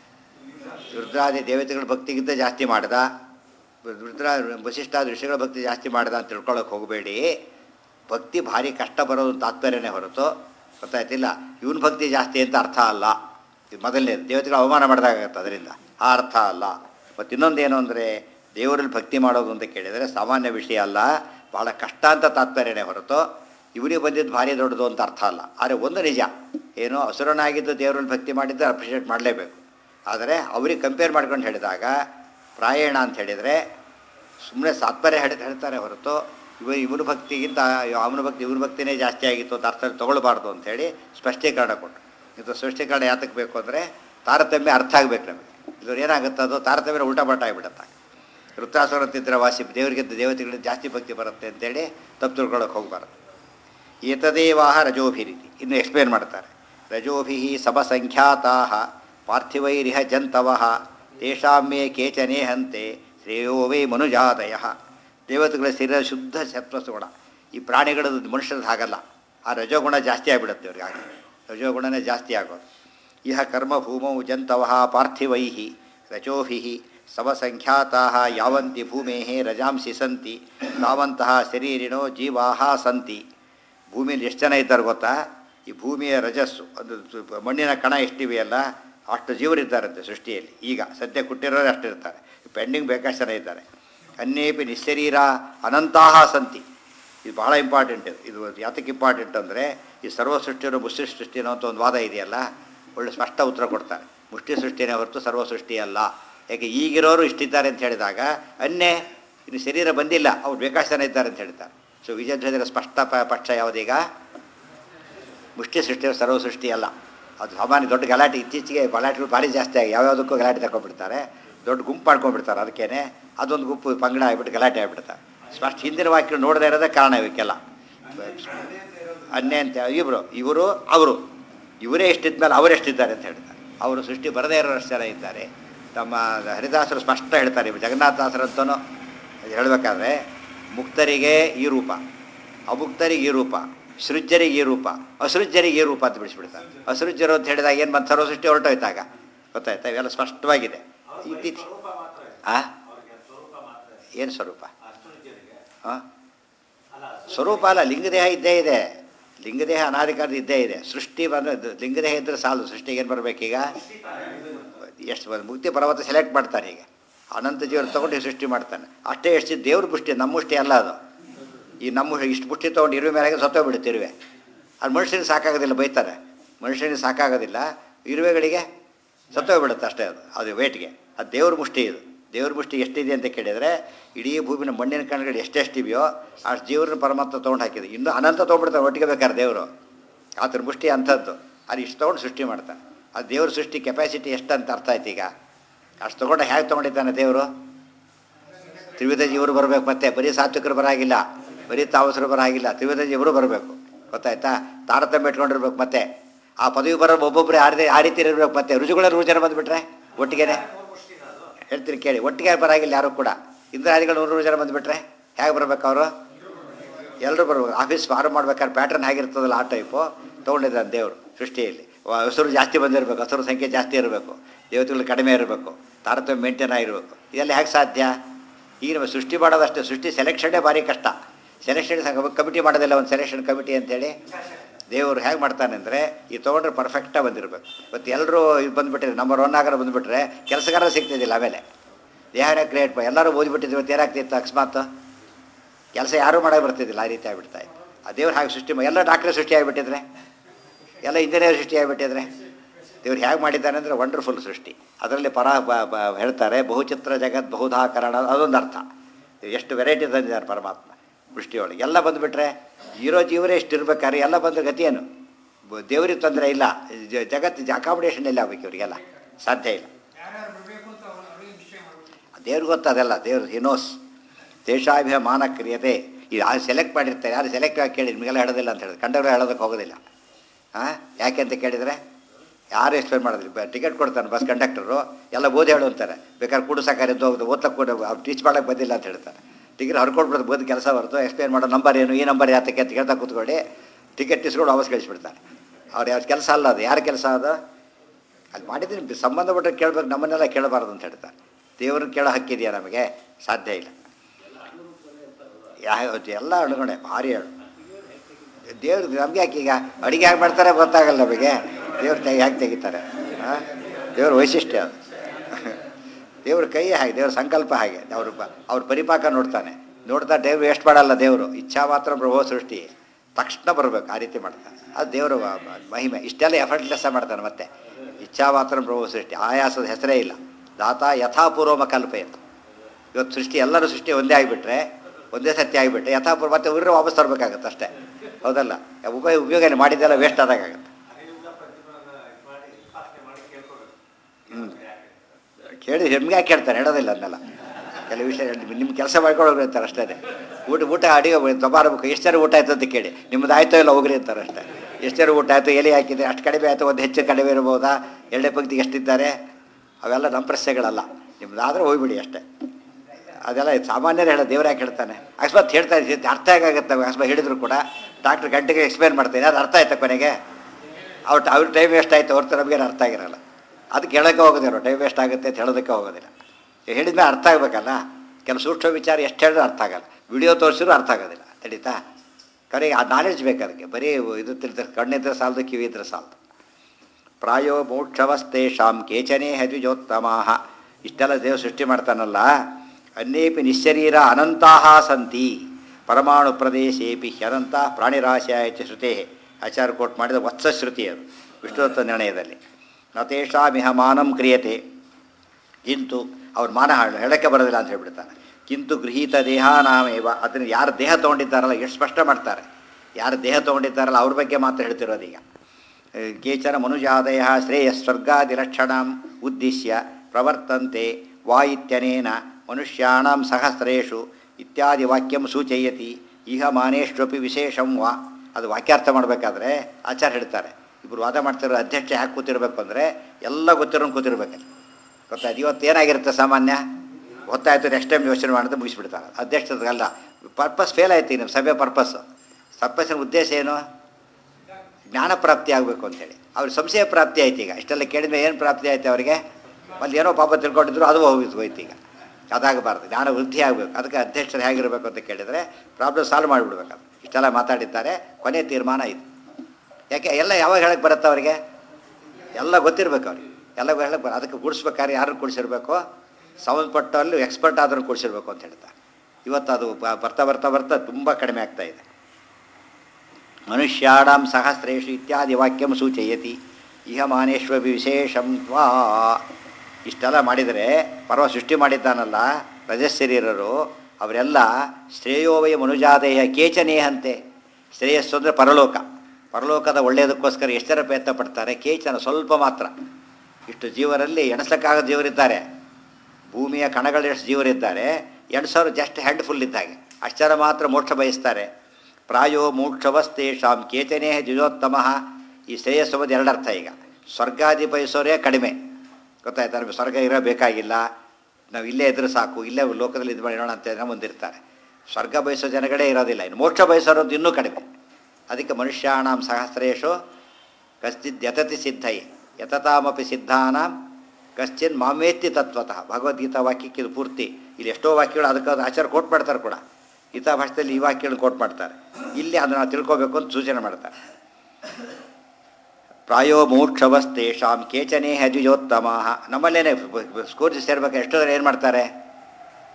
ರುದ್ರಾದಿ ದೇವತೆಗಳ ಭಕ್ತಿಗಿಂತ ಜಾಸ್ತಿ ಮಾಡ್ದ ರುದ್ರ ವಶಿಷ್ಠಾದ ಋಷಿಗಳ ಭಕ್ತಿ ಜಾಸ್ತಿ ಮಾಡ್ದ ಅಂತ ತಿಳ್ಕೊಳಕ್ಕೆ ಹೋಗಬೇಡಿ ಭಕ್ತಿ ಭಾರಿ ಕಷ್ಟ ಬರೋದು ತಾತ್ಪರ್ಯನೇ ಹೊರತು ಗೊತ್ತಾಯ್ತಿಲ್ಲ ಇವನ ಭಕ್ತಿ ಜಾಸ್ತಿ ಅಂತ ಅರ್ಥ ಅಲ್ಲ ಇದು ಮೊದಲನೇ ದೇವತೆಗಳ ಅವಮಾನ ಮಾಡಿದಾಗತ್ತೆ ಅದರಿಂದ ಆ ಅರ್ಥ ಅಲ್ಲ ಮತ್ತು ಇನ್ನೊಂದೇನು ಅಂದರೆ ದೇವರಲ್ಲಿ ಭಕ್ತಿ ಮಾಡೋದು ಅಂತ ಕೇಳಿದರೆ ಸಾಮಾನ್ಯ ವಿಷಯ ಅಲ್ಲ ಭಾಳ ಕಷ್ಟ ಅಂತ ತಾತ್ಪರ್ಯನೇ ಹೊರತು ಇವನಿಗೆ ಬಂದಿದ್ದು ಭಾರಿ ದೊಡ್ಡದು ಅಂತ ಅರ್ಥ ಅಲ್ಲ ಆದರೆ ಒಂದು ನಿಜ ಏನೋ ಹಸುರನಾಗಿದ್ದು ದೇವರಲ್ಲಿ ಭಕ್ತಿ ಮಾಡಿದ್ದು ಅಪ್ರಿಷಿಯೇಟ್ ಮಾಡಲೇಬೇಕು ಆದರೆ ಅವ್ರಿಗೆ ಕಂಪೇರ್ ಮಾಡ್ಕೊಂಡು ಹೇಳಿದಾಗ ಪ್ರಾಯಣ ಅಂತ ಹೇಳಿದರೆ ಸುಮ್ಮನೆ ತಾತ್ಪರ್ಯ ಹೇಳಿ ಹೇಳ್ತಾರೆ ಹೊರತು ಇವ ಇವನ ಭಕ್ತಿಗಿಂತ ಅವನ ಭಕ್ತಿ ಇವನ ಭಕ್ತಿನೇ ಜಾಸ್ತಿ ಆಗಿತ್ತು ಅಂತ ಅರ್ಥ ತೊಗೊಳ್ಬಾರ್ದು ಅಂಥೇಳಿ ಸ್ಪಷ್ಟೀಕರಣ ಕೊಟ್ಟರು ಇದು ಸ್ಪಷ್ಟೀಕರಣ ಯಾತಕ್ಕೆ ಬೇಕು ಅಂದರೆ ತಾರತಮ್ಯ ಅರ್ಥ ಆಗಬೇಕು ನಮಗೆ ಇದ್ರ ಏನಾಗುತ್ತೆ ಅದು ತಾರತಮ್ಯ ಉಲ್ಟಾ ಪಲ್ಟ ಆಗಿಬಿಡುತ್ತೆ ವೃತ್ತಾಸುರ ತಿದ್ರ ವಾಸಿ ದೇವರಿಗಿಂತ ದೇವತೆಗಳಿಗೆ ಜಾಸ್ತಿ ಭಕ್ತಿ ಬರುತ್ತೆ ಅಂತೇಳಿ ತಪ್ಪು ತಿಳ್ಕೊಳ್ಳೋಕೆ ಹೋಗಬಾರ್ದು ಏತದೇವಾಹ ರಜೋಭಿರಿತಿ ಇನ್ನು ಎಕ್ಸ್ಪ್ಲೇನ್ ಮಾಡ್ತಾರೆ ರಜೋಭಿ ಸಮಸಂಖ್ಯಾತಾ ಪಾರ್ಥಿವೈರಿಹ ಜಂತವಃ ತೇಷಾಮೇ ಕೇಚನೇ ಹಂತೆ ಶ್ರೇಯೋ ವೈ ಮನುಜಾದಯ ದೇವತೆಗಳ ಶರೀರ ಶುದ್ಧ ಸತ್ವಗುಣ ಈ ಪ್ರಾಣಿಗಳದ್ದು ಮನುಷ್ಯರದ್ದು ಹಾಗಲ್ಲ ಆ ರಜೋಗುಣ ಜಾಸ್ತಿ ಆಗಿಬಿಡುತ್ತೆ ಅವ್ರಿಗೆ ಆಗ ರಜೋಗುಣನೇ ಜಾಸ್ತಿ ಆಗೋದು ಇಹ ಕರ್ಮಭೂಮೌ ಜಂತವಃ ಪಾರ್ಥಿವೈ ರಜೋಭಿ ಸಮಸಂಖ್ಯಾತಾ ಯಾವಂತಿ ಭೂಮೇ ರಜಾಂಸಿ ಸಂತಿ ತಾವಂತಹ ಶರೀರಿಣೋ ಜೀವಾ ಸಂತಿ ಭೂಮಿಯಲ್ಲಿ ಎಷ್ಟು ಜನ ಇದ್ದಾರೆ ಗೊತ್ತಾ ಈ ಭೂಮಿಯ ರಜಸ್ಸು ಅದು ಸು- ಮಣ್ಣಿನ ಕಣ ಎಷ್ಟಿವೆಯಲ್ಲ ಅಷ್ಟು ಜೀವರಿದ್ದಾರಂತೆ ಸೃಷ್ಟಿಯಲ್ಲಿ ಈಗ ಸದ್ಯ ಕೊಟ್ಟಿರೋರು ಅಷ್ಟು ಇರ್ತಾರೆ ಪೆಂಡಿಂಗ್ ಬೇಕಷ್ಟು ಜನ ಇದ್ದಾರೆ ಅನ್ಯೇಪಿ ನಿಶ್ಶರೀರ ಅನಂತಾಹ ಸಂತಿ ಇದು ಬಹಳ ಇಂಪಾರ್ಟೆಂಟ್ ಇದು ಇದು ಯಾತಕ್ಕೆ ಇಂಪಾರ್ಟೆಂಟ್ ಅಂದರೆ ಈ ಸರ್ವ ಸೃಷ್ಟಿಯೋ ಮುಷ್ಟಿ ಸೃಷ್ಟಿನೋ ಅಂತ ಒಂದು ವಾದ ಇದೆಯಲ್ಲ ಒಳ್ಳೆ ಸ್ಪಷ್ಟ ಉತ್ತರ ಕೊಡ್ತಾರೆ ಮುಷ್ಟಿ ಸೃಷ್ಟಿನೇ ಹೊರತು ಸರ್ವ ಸೃಷ್ಟಿ ಅಲ್ಲ ಯಾಕೆ ಈಗಿರೋರು ಇಷ್ಟಿದ್ದಾರೆ ಅಂತ ಹೇಳಿದಾಗ ಅನ್ಯ ಇನ್ನು ಶರೀರ ಬಂದಿಲ್ಲ ಅವ್ರು ಬೇಕಾಷ್ಟು ಜನ ಇದ್ದಾರೆ ಅಂತ ಹೇಳ್ತಾರೆ ಸೊ ವಿಜಯಧ್ವಜರ ಸ್ಪಷ್ಟ ಪ- ಪಕ್ಷ ಯಾವುದೀಗ ಮುಷ್ಟಿ ಸೃಷ್ಟಿ ಸರ್ವ ಸೃಷ್ಟಿ ಅಲ್ಲ ಅದು ಸಾಮಾನ್ಯ ದೊಡ್ಡ ಗಲಾಟೆ ಇತ್ತೀಚೆಗೆ ಗಲಾಟೆಗಳು ಭಾರಿ ಜಾಸ್ತಿ ಆಗಿ ಯಾವ್ಯಾವುದಕ್ಕೂ ಗಲಾಟೆ ತಗೊಂಡ್ಬಿಡ್ತಾರೆ ದೊಡ್ಡ ಗುಂಪು ಮಾಡ್ಕೊಂಡ್ಬಿಡ್ತಾರೆ ಅದಕ್ಕೇನೆ ಅದೊಂದು ಗುಂಪು ಪಂಗಡ ಆಗಿಬಿಟ್ಟು ಗಲಾಟೆ ಆಗಿಬಿಡ್ತಾರೆ ಸ್ಪಷ್ಟ ಹಿಂದಿನ ವಾಕ್ಯ ನೋಡದೇ ಇರೋದೇ ಕಾರಣ ಇವಕ್ಕೆಲ್ಲ ಅನ್ಯ ಅಂತ ಇವರು ಇವರು ಅವರು ಇವರೇ ಎಷ್ಟಿದ್ಮೇಲೆ ಅವರು ಎಷ್ಟಿದ್ದಾರೆ ಅಂತ ಹೇಳ್ತಾರೆ ಅವರು ಸೃಷ್ಟಿ ಬರದೇ ಇರೋಷ್ಟು ಜನ ಇದ್ದಾರೆ ತಮ್ಮ ಹರಿದಾಸರು ಸ್ಪಷ್ಟ ಹೇಳ್ತಾರೆ ಇವ್ರು ಜಗನ್ನಾಥದಾಸರಂತನೂ ಹೇಳಬೇಕಾದ್ರೆ ಮುಕ್ತರಿಗೆ ಈ ರೂಪ ಅಮುಕ್ತರಿಗೆ ಈ ರೂಪ ಸೃಜ್ಯರಿಗೆ ಈ ರೂಪ ಅಸೃಜ್ಯರಿಗೆ ಈ ರೂಪ ಅಂತ ಬಿಡಿಸ್ಬಿಡ್ತಾರೆ ಅಸೃಜ್ಯರು ಅಂತ ಹೇಳಿದಾಗ ಏನು ಬಂದು ಸರ್ವ ಸೃಷ್ಟಿ ಹೊರಟೋಯ್ತಾಗ ಗೊತ್ತಾಯ್ತಾ ಇವೆಲ್ಲ ಸ್ಪಷ್ಟವಾಗಿದೆ ಇತ್ತೀಚೆ ಆ ಏನು ಸ್ವರೂಪ ಹಾಂ ಸ್ವರೂಪ ಅಲ್ಲ ಲಿಂಗದೇಹ ಇದ್ದೇ ಇದೆ ಲಿಂಗದೇಹ ಅನಾಧಿಕಾರದ ಇದ್ದೇ ಇದೆ ಸೃಷ್ಟಿ ಬಂದು ಲಿಂಗದೇಹ ಇದ್ದರೆ ಸಾಲು ಸೃಷ್ಟಿಗೆ ಏನು ಬರಬೇಕೀಗ ಎಷ್ಟು ಬಂದು ಮುಕ್ತಿ ಪರ್ವತ ಸೆಲೆಕ್ಟ್ ಮಾಡ್ತಾನೆ ಈಗ ಅನಂತ ಜೀವರು ತೊಗೊಂಡು ಈ ಸೃಷ್ಟಿ ಮಾಡ್ತಾನೆ ಅಷ್ಟೇ ಎಷ್ಟು ದೇವ್ರ ಪುಷ್ಟಿ ನಮ್ಮ ಮುಷ್ಟಿ ಅಲ್ಲ ಅದು ಈ ನಮ್ಮ ಇಷ್ಟು ಪುಷ್ಟಿ ತೊಗೊಂಡು ಇರುವೆ ಮೇಲೆ ಸತ್ತೋಗ್ಬಿಡುತ್ತೆ ಇರುವೆ ಅದು ಮನುಷ್ಯನಿಗೆ ಸಾಕಾಗೋದಿಲ್ಲ ಬೈತಾರೆ ಮನುಷ್ಯನಿಗೆ ಸಾಕಾಗೋದಿಲ್ಲ ಇರುವೆಗಳಿಗೆ ಸತ್ತೋಗ್ಬಿಡುತ್ತೆ ಅಷ್ಟೇ ಅದು ಅದು ವೇಟ್ಗೆ ಅದು ದೇವ್ರ ಮುಷ್ಟಿ ಇದು ದೇವ್ರ ಮುಷ್ಟಿ ಎಷ್ಟಿದೆ ಅಂತ ಕೇಳಿದರೆ ಇಡೀ ಭೂಮಿನ ಮಣ್ಣಿನ ಕಣಗಳು ಎಷ್ಟೆಷ್ಟಿವೆಯೋ ಅಷ್ಟು ಜೀವನ ಪರಮಾತ್ಮ ತೊಗೊಂಡು ಹಾಕಿದೆ ಇನ್ನೂ ಅನಂತ ತೊಗೊಂಡ್ಬಿಡ್ತಾರೆ ಒಟ್ಟಿಗೆ ಬೇಕಾದ್ರೆ ದೇವರು ಆತನ ಮುಷ್ಟಿ ಅಂಥದ್ದು ಅದು ಇಷ್ಟು ತೊಗೊಂಡು ಸೃಷ್ಟಿ ಮಾಡ್ತಾನೆ ಆ ದೇವ್ರ ಸೃಷ್ಟಿ ಕೆಪಾಸಿಟಿ ಎಷ್ಟು ಅಂತ ಅರ್ಥ ಆಯ್ತು ಈಗ ಅಷ್ಟು ತೊಗೊಂಡು ಹೇಗೆ ತೊಗೊಂಡಿದ್ದಾನೆ ದೇವರು ತ್ರಿವಿಧ ಜೀವರು ಬರಬೇಕು ಮತ್ತೆ ಬರೀ ಸಾತ್ವಿಕರು ಬರಾಗಿಲ್ಲ ಬರೀ ತಾಮಸರು ಬರಾಗಿಲ್ಲ ತ್ರಿವಿಧ ಜೀವರು ಬರಬೇಕು ಗೊತ್ತಾಯ್ತಾ ತಾರತಮ್ಯ ಇಟ್ಕೊಂಡಿರ್ಬೇಕು ಮತ್ತೆ ಆ ಪದವಿ ಬರೋ ಒಬ್ಬೊಬ್ಬರೇ ಆ ರೀತಿ ಆ ರೀತಿ ಇರಬೇಕು ಮತ್ತೆ ರುಜುಗಳ ನೂರು ಜನ ಬಂದುಬಿಟ್ರೆ ಒಟ್ಟಿಗೆನೆ ಹೇಳ್ತೀನಿ ಕೇಳಿ ಒಟ್ಟಿಗೆ ಬರಾಗಿಲ್ಲ ಯಾರು ಕೂಡ ಇಂದ್ರಾದಿಗಳು ನೂರು ನೂರು ಜನ ಬಂದುಬಿಟ್ರೆ ಹೇಗೆ ಬರ್ಬೇಕು ಅವರು ಎಲ್ಲರೂ ಬರ್ಬೇಕು ಆಫೀಸ್ ಫಾರ್ಮ್ ಮಾಡ್ಬೇಕಾದ್ರೆ ಪ್ಯಾಟರ್ನ್ ಹೇಗಿರ್ತದಲ್ಲ ಆ ಟೈಪು ತೊಗೊಂಡಿದ್ದಾನೆ ದೇವರು ಸೃಷ್ಟಿಯಲ್ಲಿ ವ- ಹಸುರು ಜಾಸ್ತಿ ಬಂದಿರಬೇಕು ಹಸುರು ಸಂಖ್ಯೆ ಜಾಸ್ತಿ ಇರಬೇಕು ದೇವತೆಗಳು ಕಡಿಮೆ ಇರಬೇಕು ತಾರತಮ್ಯ ಮೇಂಟೈನ್ ಆಗಿರಬೇಕು ಇದೆಲ್ಲ ಹೇಗೆ ಸಾಧ್ಯ ಈಗ ನಾವು ಸೃಷ್ಟಿ ಮಾಡೋದಷ್ಟೇ ಸೃಷ್ಟಿ ಸೆಲೆಕ್ಷನ್ನೇ ಭಾರಿ ಕಷ್ಟ ಸೆಲೆಕ್ಷನ್ ಕಮಿಟಿ ಮಾಡೋದಿಲ್ಲ ಒಂದು ಸೆಲೆಕ್ಷನ್ ಕಮಿಟಿ ಅಂತೇಳಿ ದೇವರು ಹೇಗೆ ಮಾಡ್ತಾನೆ ಅಂದರೆ ಈ ತೊಗೊಂಡ್ರೆ ಪರ್ಫೆಕ್ಟಾಗಿ ಬಂದಿರಬೇಕು ಮತ್ತು ಎಲ್ಲರೂ ಇದು ಬಂದುಬಿಟ್ರೆ ನಂಬರ್ ಒನ್ ಆಗಾರ ಬಂದುಬಿಟ್ರೆ ಕೆಲಸಗಾರ ಸಿಗ್ತಿದ್ದಿಲ್ಲ ಆಮೇಲೆ ದೇಹನೇ ಕ್ರಿಯೇಟ್ ಮಾಡಿ ಎಲ್ಲರೂ ಓದಿಬಿಟ್ಟಿದ್ರು ಇವತ್ತು ಏನಾಗ್ತಿತ್ತು ಅಕಸ್ಮಾತ್ ಕೆಲಸ ಯಾರೂ ಮಾಡಕ್ಕೆ ಬರ್ತಿದ್ದಿಲ್ಲ ಆ ರೀತಿ ಆಗಿಬಿಡ್ತಾ ಇತ್ತು ಆ ದೇವ್ರು ಹಾಗೆ ಸೃಷ್ಟಿ ಮಾ- ಎಲ್ಲ ಡಾಕ್ಟ್ರೇ ಸೃಷ್ಟಿ ಆಗಿಬಿಟ್ಟಿದ್ರೆ ಎಲ್ಲ ಇಂಜಿನಿಯರ್ ಸೃಷ್ಟಿ ಆಗಿಬಿಟ್ಟಿದ್ರೆ ದೇವ್ರು ಹೇಗೆ ಮಾಡಿದ್ದಾನೆ ಅಂದರೆ ವಂಡರ್ಫುಲ್ ಸೃಷ್ಟಿ ಅದರಲ್ಲಿ ಪರ ಬ- ಬ- ಹೇಳ್ತಾರೆ ಬಹುಚಿತ್ರ ಜಗತ್ ಬಹುಧಾಕರಣ ಅದೊಂದು ಅರ್ಥ ಎಷ್ಟು ವೆರೈಟಿ ತಂದಿದ್ದಾರೆ ಪರಮಾತ್ಮ ಸೃಷ್ಟಿಯೊಳಗೆ ಎಲ್ಲ ಬಂದುಬಿಟ್ರೆ ಇರೋ ಜೀವರೇ ಎಷ್ಟು ಇರ್ಬೇಕಾದ್ರೆ ಎಲ್ಲ ಬಂದ ಗತಿಯೇನು ಬ- ದೇವ್ರಿಗೆ ತೊಂದರೆ ಇಲ್ಲ ಜ- ಜಗತ್ತು ಅಕಾಮಿಡೇಷನ್ ಎಲ್ಲ ಆಗ್ಬೇಕು ಇವರಿಗೆಲ್ಲ ಸಾಧ್ಯ ಇಲ್ಲ ಯಾರ್ಯಾರು ಬರಬೇಕು ಅಂತ ಅವ್ರು ಅವರಿಗೆ ನಿಶ್ಚಯ ಮಾಡಬೇಕು ದೇವ್ರಿಗೆ ಗೊತ್ತದೆಲ್ಲ ದೇವ್ರು ಹಿನೋಸ್ ದೇಶಾಭಿಮಾನ ಕ್ರಿಯತೆ ಇದು ಯಾರು ಸೆಲೆಕ್ಟ್ ಮಾಡಿರ್ತಾರೆ ಯಾರು ಸೆಲೆಕ್ಟ್ ಆಗಿ ಕೇಳಿ ನಿಮಗೆಲ್ಲ ಹೇಳೋದಿಲ್ಲ ಅಂತ ಹೇಳಿದ್ರು ಕಂಡವ್ರು ಹೇಳೋದಕ್ಕೆ ಹೋಗೋದಿಲ್ಲ ಹಾಂ ಯಾಕೆ ಅಂತ ಕೇಳಿದರೆ ಯಾರು ಎಕ್ಸ್ಪ್ಲೇನ್ ಮಾಡೋದಿಲ್ಲ ಟಿಕೆಟ್ ಕೊಡ್ತಾನೆ ಬಸ್ ಕಂಡಕ್ಟರು ಎಲ್ಲ ಓದಿ ಹೇಳು ಅಂತಾರೆ ಬೇಕಾದ್ರೆ ಕೂಡು ಸಾಕಾರಿದ್ದು ಹೋಗ್ದು ಓದ್ಲಕ್ಕೆ ಕೂಡ ಅವ್ರು ಟೀಚ್ ಮಾಡೋಕ್ಕೆ ಬಂದಿಲ್ಲ ಅಂತ ಹೇಳ್ತಾರೆ ಟಿಕೆಟ್ ಹರ್ಕೊಟ್ಬಿಡೋದು ಬೋದು ಕೆಲಸ ಹೊರತು ಎಕ್ಸ್ಪ್ಲೇನ್ ಮಾಡೋ ನಂಬರ್ ಏನು ಈ ನಂಬರ್ ಯಾತಕ್ಕೆ ಅಂತ ಕೇಳ್ತಾ ಕೂತ್ಕೊಳ್ಳಿ ಟಿಕೆಟ್ ಇಸ್ಕೊಂಡು ವಾಪಸ್ ಕಳಿಸ್ಬಿಡ್ತಾರೆ ಅವ್ರು ಯಾವ ಕೆಲಸ ಅಲ್ಲ ಅದು ಯಾರ ಕೆಲಸ ಅದು ಅಲ್ಲಿ ಮಾಡಿದ್ದೀನಿ ಸಂಬಂಧಪಟ್ಟ ಕೇಳ್ಬೇಕು ನಮ್ಮನ್ನೆಲ್ಲ ಕೇಳಬಾರ್ದು ಅಂತ ಹೇಳ್ತಾರೆ ದೇವ್ರನ್ನ ಕೇಳೋ ಹಕ್ಕಿದೆಯಾ ನಮಗೆ ಸಾಧ್ಯ ಇಲ್ಲ ಯಾವ ಎಲ್ಲ ಅಣುಗಣೆ ಭಾರಿ ಅಣು ದೇವ್ರು ನಮಗೆ ಯಾಕೆ ಈಗ ಅಡುಗೆ ಹೇಗೆ ಮಾಡ್ತಾರೆ ಗೊತ್ತಾಗಲ್ಲ ನಮಗೆ ದೇವ್ರ ತೆಗೆ ಹೇಗೆ ತೆಗಿತಾರೆ ಹಾಂ ದೇವ್ರ ವೈಶಿಷ್ಟ್ಯ ಅದು ದೇವ್ರ ಕೈ ಹಾಗೆ ದೇವ್ರ ಸಂಕಲ್ಪ ಹಾಗೆ ಅವ್ರ ಬ- ಅವ್ರ ಪರಿಪಾಕ ನೋಡ್ತಾನೆ ನೋಡ್ತಾ ದೇವ್ರು ಎಷ್ಟು ಮಾಡಲ್ಲ ದೇವರು ಇಚ್ಛಾ ಮಾತ್ರ ಪ್ರಭೋ ಸೃಷ್ಟಿ ತಕ್ಷಣ ಬರಬೇಕು ಆ ರೀತಿ ಮಾಡ್ತಾನೆ ಅದು ದೇವರ ಮಹಿಮೆ ಇಷ್ಟೆಲ್ಲ ಎಫರ್ಟ್ಲೆಸ್ ಮಾಡ್ತಾನೆ ಮತ್ತೆ ಇಚ್ಛಾ ಮಾತ್ರ ಪ್ರಭೋ ಸೃಷ್ಟಿ ಆಯಾಸದ ಹೆಸರೇ ಇಲ್ಲ ದಾತ ಯಥಾಪೂರ್ವಮ ಕಲ್ಪೆಯನ್ನು ಇವತ್ತು ಸೃಷ್ಟಿ ಎಲ್ಲರೂ ಸೃಷ್ಟಿ ಒಂದೇ ಆಗಿಬಿಟ್ರೆ ಒಂದೇ ಸತ್ಯ ಆಗಿಬಿಟ್ರೆ ಯಥಾಪೂರ್ವ ಮತ್ತೆ ಉರ್ರೆ ವಾಪಸ್ ತರಬೇಕಾಗತ್ತೆ ಅಷ್ಟೇ ಹೌದಲ್ಲ ಉಪಯೋಗ ಉಪಯೋಗ ಮಾಡಿದ್ದೆಲ್ಲ ವೇಸ್ಟ್ ಆದಾಗತ್ತೆ ಹ್ಞೂ ಕೇಳಿ ನಿಮ್ಗೆ ಯಾಕೆ ಕೇಳ್ತಾರೆ ಹೇಳೋದಿಲ್ಲ ಅದನ್ನೆಲ್ಲ ಕೆಲವು ವಿಷಯ ನಿಮ್ಮ ಕೆಲಸ ಮಾಡ್ಕೊಂಡು ಇರ್ತಾರೆ ಅಷ್ಟೇ ಊಟ ಊಟ ಅಡಿಗೆ ತಬಾರಬೇಕು ಎಷ್ಟು ಜನ ಊಟ ಆಯ್ತು ಅಂತ ಕೇಳಿ ನಿಮ್ದು ಆಯ್ತೋ ಇಲ್ಲ ಹೋಗ್ರಿ ಅಂತಾರೆ ಅಷ್ಟೇ ಎಷ್ಟು ಜನ ಊಟ ಆಯಿತು ಎಲೆ ಹಾಕಿದೆ ಅಷ್ಟು ಕಡಿಮೆ ಆಯಿತು ಒಂದು ಹೆಚ್ಚು ಕಡಿಮೆ ಇರ್ಬೋದಾ ಎರಡನೇ ಪಂಕ್ತಿಗೆ ಎಷ್ಟಿದ್ದಾರೆ ಅವೆಲ್ಲ ನಮ್ಮ ಪ್ರಶ್ನೆಗಳಲ್ಲ ನಿಮ್ದಾದ್ರೆ ಹೋಗ್ಬಿಡಿ ಅಷ್ಟೇ ಅದೆಲ್ಲ ಸಾಮಾನ್ಯರು ಹೇಳೋ ದೇವ್ರು ಯಾಕೆ ಹೇಳ್ತಾನೆ ಅಕಸ್ಮಾತ್ ಹೇಳ್ತಾ ಇದ್ದೀವಿ ಅರ್ಥ ಆಗುತ್ತೆ ಅಕಸ್ಮಾತ್ ಹೇಳಿದ್ರು ಕೂಡ ಡಾಕ್ಟ್ರ್ ಗಂಟೆಗೆ ಎಕ್ಸ್ಪ್ಲೇನ್ ಮಾಡ್ತೀನಿ ಅದು ಅರ್ಥ ಆಯ್ತಾ ಕೊನೆಗೆ ಅವ್ರ ಅವ್ರ ಟೈಮ್ ವೇಸ್ಟ್ ಆಯ್ತು ಹೊರತು ನಮಗೇನು ಅರ್ಥ ಆಗಿರಲ್ಲ ಅದಕ್ಕೆ ಹೇಳೋಕ್ಕೆ ಹೋಗೋದಿಲ್ಲ ಟೈಮ್ ವೇಸ್ಟ್ ಆಗುತ್ತೆ ಅಂತ ಹೇಳೋದಕ್ಕೆ ಹೋಗೋದಿಲ್ಲ ಹೇಳಿದ್ಮೇಲೆ ಅರ್ಥ ಆಗಬೇಕಲ್ಲ ಕೆಲವು ಸೂಕ್ಷ್ಮ ವಿಚಾರ ಎಷ್ಟು ಹೇಳಿದ್ರು ಅರ್ಥ ಆಗಲ್ಲ ವಿಡಿಯೋ ತೋರಿಸಿದ್ರು ಅರ್ಥ ಆಗೋದಿಲ್ಲ ನಡೀತಾ ಕರೆಗೆ ಆ ನಾಲೆಡ್ಜ್ ಬೇಕು ಅದಕ್ಕೆ ಬರೀ ಇದು ತಿಳ್ತಾರೆ ಕಣ್ಣಿದ್ರೆ ಸಾಲದು ಕಿವಿ ಇದ್ರೆ ಸಾಲದು ಪ್ರಾಯೋ ಮೋಕ್ಷವಸ್ತೇಷಾಂ ಕೇಚನೇ ಹದ್ವಿಜೋತ್ತಮಾಹ ಇಷ್ಟೆಲ್ಲ ದೇವ ಸೃಷ್ಟಿ ಮಾಡ್ತಾನಲ್ಲ ಅನ್ಯೇಪಿ ನಿಶ್ಶರೀರ ಅನಂತಾಹ ಸಂತಿ ಪರಮಾಣು ಪ್ರದೇಶೇಪಿ ಅನಂತ ಪ್ರಾಣಿರಾಶಿಯಾಯ ಶ್ರುತೇ ಆಚಾರ್ಯ ಕೋಟ್ ಮಾಡಿದ ವತ್ಸ ಶ್ರುತಿ ಅದು ವಿಷ್ಣುವತ್ತ ನಿರ್ಣಯದಲ್ಲಿ ನತೇಷಾಮಿಹ ಮಾನಂ ಕ್ರಿಯತೆ ಕಿಂತು ಅವ್ರ ಮಾನ ಹಾಳು ಹೇಳಕ್ಕೆ ಬರೋದಿಲ್ಲ ಅಂತ ಹೇಳ್ಬಿಡ್ತಾನೆ ಕಿಂತು ಗೃಹೀತ ದೇಹಾನಾಮೇವ ಅದನ್ನು ಯಾರು ದೇಹ ತೊಗೊಂಡಿದ್ದಾರಲ್ಲ ಎಷ್ಟು ಸ್ಪಷ್ಟ ಮಾಡ್ತಾರೆ ಯಾರು ದೇಹ ತೊಗೊಂಡಿದ್ದಾರಲ್ಲ ಅವ್ರ ಬಗ್ಗೆ ಮಾತ್ರ ಹೇಳ್ತಿರೋದು ಈಗ ಕೇಚನ ಮನುಜಾದಯ ಶ್ರೇಯಸ್ವರ್ಗಾದಿಲಕ್ಷಣಂ ಉದ್ದೇಶ್ಯ ಪ್ರವರ್ತಂತೆ ವಾ ಇತ್ಯನೇನ ಮನುಷ್ಯಾಣಂ ಸಹಸ್ರೇಷು ಇತ್ಯಾದಿ ವಾಕ್ಯಂ ಸೂಚಯತಿ ಇಹ ಮಾನೇಶ್ವಪಿ ವಿಶೇಷಂ ವಾ ಅದು ವಾಕ್ಯಾರ್ಥ ಮಾಡಬೇಕಾದ್ರೆ ಆಚಾರ್ಯ ಹೇಳ್ತಾರೆ ಇಬ್ಬರು ವಾದ ಮಾಡ್ತಿರೋ ಅಧ್ಯಕ್ಷ ಯಾಕೆ ಕೂತಿರ್ಬೇಕು ಅಂದರೆ ಎಲ್ಲ ಗೊತ್ತಿರೋನು ಕೂತಿರ್ಬೇಕಲ್ಲಿ ಗೊತ್ತಾಯ್ತು ಇವತ್ತು ಏನಾಗಿರುತ್ತೆ ಸಾಮಾನ್ಯ ಗೊತ್ತಾಯ್ತು ನೆಕ್ಸ್ಟ್ ಟೈಮ್ ಯೋಚನೆ ಮಾಡಿದ್ರೆ ಮುಗಿಸ್ಬಿಡ್ತಾರೆ ಅಧ್ಯಕ್ಷದಲ್ಲ ಪರ್ಪಸ್ ಫೇಲ್ ಆಯ್ತು ನಮ್ಮ ಸಭೆ ಪರ್ಪಸ್ಸು ಪರ್ಪಸ್ಸಿನ ಉದ್ದೇಶ ಏನು ಜ್ಞಾನ ಪ್ರಾಪ್ತಿ ಆಗಬೇಕು ಅಂತೇಳಿ ಅವ್ರಿಗೆ ಸಂಶಯ ಪ್ರಾಪ್ತಿ ಆಯ್ತು ಈಗ ಇಷ್ಟೆಲ್ಲ ಕೇಳಿದ್ರೆ ಏನು ಪ್ರಾಪ್ತಿ ಆಯ್ತು ಅವರಿಗೆ ಅಲ್ಲಿ ಏನೋ ಪಾಪ ತಿಳ್ಕೊಂಡಿದ್ರು ಅದು ಹೋಗಿದ್ದು ಹೋಯ್ತು ಈಗ ಅದಾಗಬಾರ್ದು ಜ್ಞಾನ ವೃದ್ಧಿ ಆಗಬೇಕು ಅದಕ್ಕೆ ಅಧ್ಯಕ್ಷರು ಹೇಗಿರಬೇಕು ಅಂತ ಕೇಳಿದರೆ ಪ್ರಾಬ್ಲಮ್ ಸಾಲ್ವ್ ಮಾಡಿಬಿಡ್ಬೇಕು ಅದು ಇಷ್ಟೆಲ್ಲ ಮಾತಾಡಿದ್ದಾರೆ ಕೊನೆ ತೀರ್ಮಾನ ಇದು ಯಾಕೆ ಎಲ್ಲ ಯಾವಾಗ ಹೇಳಕ್ಕೆ ಬರುತ್ತೆ ಅವರಿಗೆ ಎಲ್ಲ ಗೊತ್ತಿರ್ಬೇಕು ಅವ್ರಿಗೆ ಎಲ್ಲ ಹೇಳಕ್ಕೆ ಬರ ಅದಕ್ಕೆ ಕೂಡಿಸ್ಬೇಕಾದ್ರೆ ಯಾರು ಕೂಡಿಸಿರ್ಬೇಕು ಸಂಬಂಧಪಟ್ಟಲ್ಲಿ ಎಕ್ಸ್ಪರ್ಟ್ ಆದರೂ ಕೂಡಿಸಿರ್ಬೇಕು ಅಂತ ಹೇಳ್ತಾರೆ ಇವತ್ತು ಅದು ಬ- ಬರ್ತಾ ಬರ್ತಾ ಬರ್ತಾ ತುಂಬ ಕಡಿಮೆ ಆಗ್ತಾ ಇದೆ ಮನುಷ್ಯಾಣಂ ಸಹಸ್ರೇಷು ಇತ್ಯಾದಿ ವಾಕ್ಯಂ ಸೂಚಯತಿ ಇಹ ಮಾನೇಶ್ವಪಿ ವಿಶೇಷಂ ತ್ವಾ ಇಷ್ಟೆಲ್ಲ ಮಾಡಿದರೆ ಪರ್ವ ಸೃಷ್ಟಿ ಮಾಡಿದ್ದಾನಲ್ಲ ರಜಶರೀರರು ಅವರೆಲ್ಲ ಶ್ರೇಯೋವಯ ಮನುಜಾದೇಹ ಕೇಚನೇಹಂತೆ ಶ್ರೇಯಸ್ಸು ಅಂದರೆ ಪರಲೋಕ ಪರಲೋಕದ ಒಳ್ಳೆಯದಕ್ಕೋಸ್ಕರ ಎಷ್ಟರ ಪ್ರಯತ್ನ ಪಡ್ತಾರೆ ಕೇಚನ ಸ್ವಲ್ಪ ಮಾತ್ರ ಇಷ್ಟು ಜೀವರಲ್ಲಿ ಎಣಸಕ್ಕಾಗದ ಜೀವರಿದ್ದಾರೆ ಭೂಮಿಯ ಕಣಗಳೆಷ್ಟು ಜೀವರಿದ್ದಾರೆ ಎಣ್ಸೋರು ಜಸ್ಟ್ ಹ್ಯಾಂಡ್ಫುಲ್ ಇದ್ದಾಗೆ ಅಷ್ಟರ ಮಾತ್ರ ಮೋಕ್ಷ ಬಯಸ್ತಾರೆ ಪ್ರಾಯೋ ಮೋಕ್ಷವಸ್ತೇಷಾಂ ಕೇತನೇ ದ್ವಿಜೋತ್ತಮ ಈ ಶ್ರೇಯಸ್ಸೋದು ಎರಡು ಅರ್ಥ ಈಗ ಸ್ವರ್ಗಾದಿ ಬಯಸೋರೇ ಕಡಿಮೆ ಗೊತ್ತಾಯ್ತಾ ನಮಗೆ ಸ್ವರ್ಗ ಇರೋ ಬೇಕಾಗಿಲ್ಲ ನಾವು ಇಲ್ಲೇ ಇದ್ರೆ ಸಾಕು ಇಲ್ಲೇ ಲೋಕದಲ್ಲಿ ಇದು ಮಾಡೋಣ ಅಂತ ಜನ ಮುಂದಿರ್ತಾರೆ ಸ್ವರ್ಗ ಬಯಸೋ ಜನಗಳೇ ಇರೋದಿಲ್ಲ ಇನ್ನು ಮೋಕ್ಷ ಬಯಸೋರಂತೂ ಇನ್ನೂ ಕಡಿಮೆ ಅದಕ್ಕೆ ಮನುಷ್ಯಾಣಂ ಸಹಸ್ರೇಶು ಕಶ್ಚಿತ್ ಯತತಿ ಸಿದ್ಧೈ ಯತತಾಮಪಿ ಸಿದ್ಧಾನಾಂ ಕಶ್ಚಿನ್ ಮಾಮೇತ್ತಿ ತತ್ವತಃ ಭಗವದ್ಗೀತಾ ವಾಕ್ಯಕ್ಕೆ ಇದು ಪೂರ್ತಿ ಇಲ್ಲಿ ಎಷ್ಟೋ ವಾಕ್ಯಗಳು ಅದಕ್ಕೆ ಅದು ಆಚಾರ ಕೋಟ್ ಮಾಡ್ತಾರೆ ಕೂಡ ಗೀತಾ ಭಾಷೆಯಲ್ಲಿ ಈ ವಾಕ್ಯಗಳನ್ನ ಕೋಟ್ ಮಾಡ್ತಾರೆ ಇಲ್ಲಿ ಅದನ್ನು ತಿಳ್ಕೋಬೇಕು ಅಂತ ಸೂಚನೆ ಮಾಡ್ತಾರೆ ಪ್ರಾಯೋ ಮೋಕ್ಷವಸ್ತೇಷಾಂ ಕೇಚನೇ ಹಜುಜೋತ್ತಮ ನಮ್ಮಲ್ಲೇನೆ ಸ್ಕೂಲ್ ಸೇರ್ಬೇಕು ಎಷ್ಟೋ ಜನ ಏನು ಮಾಡ್ತಾರೆ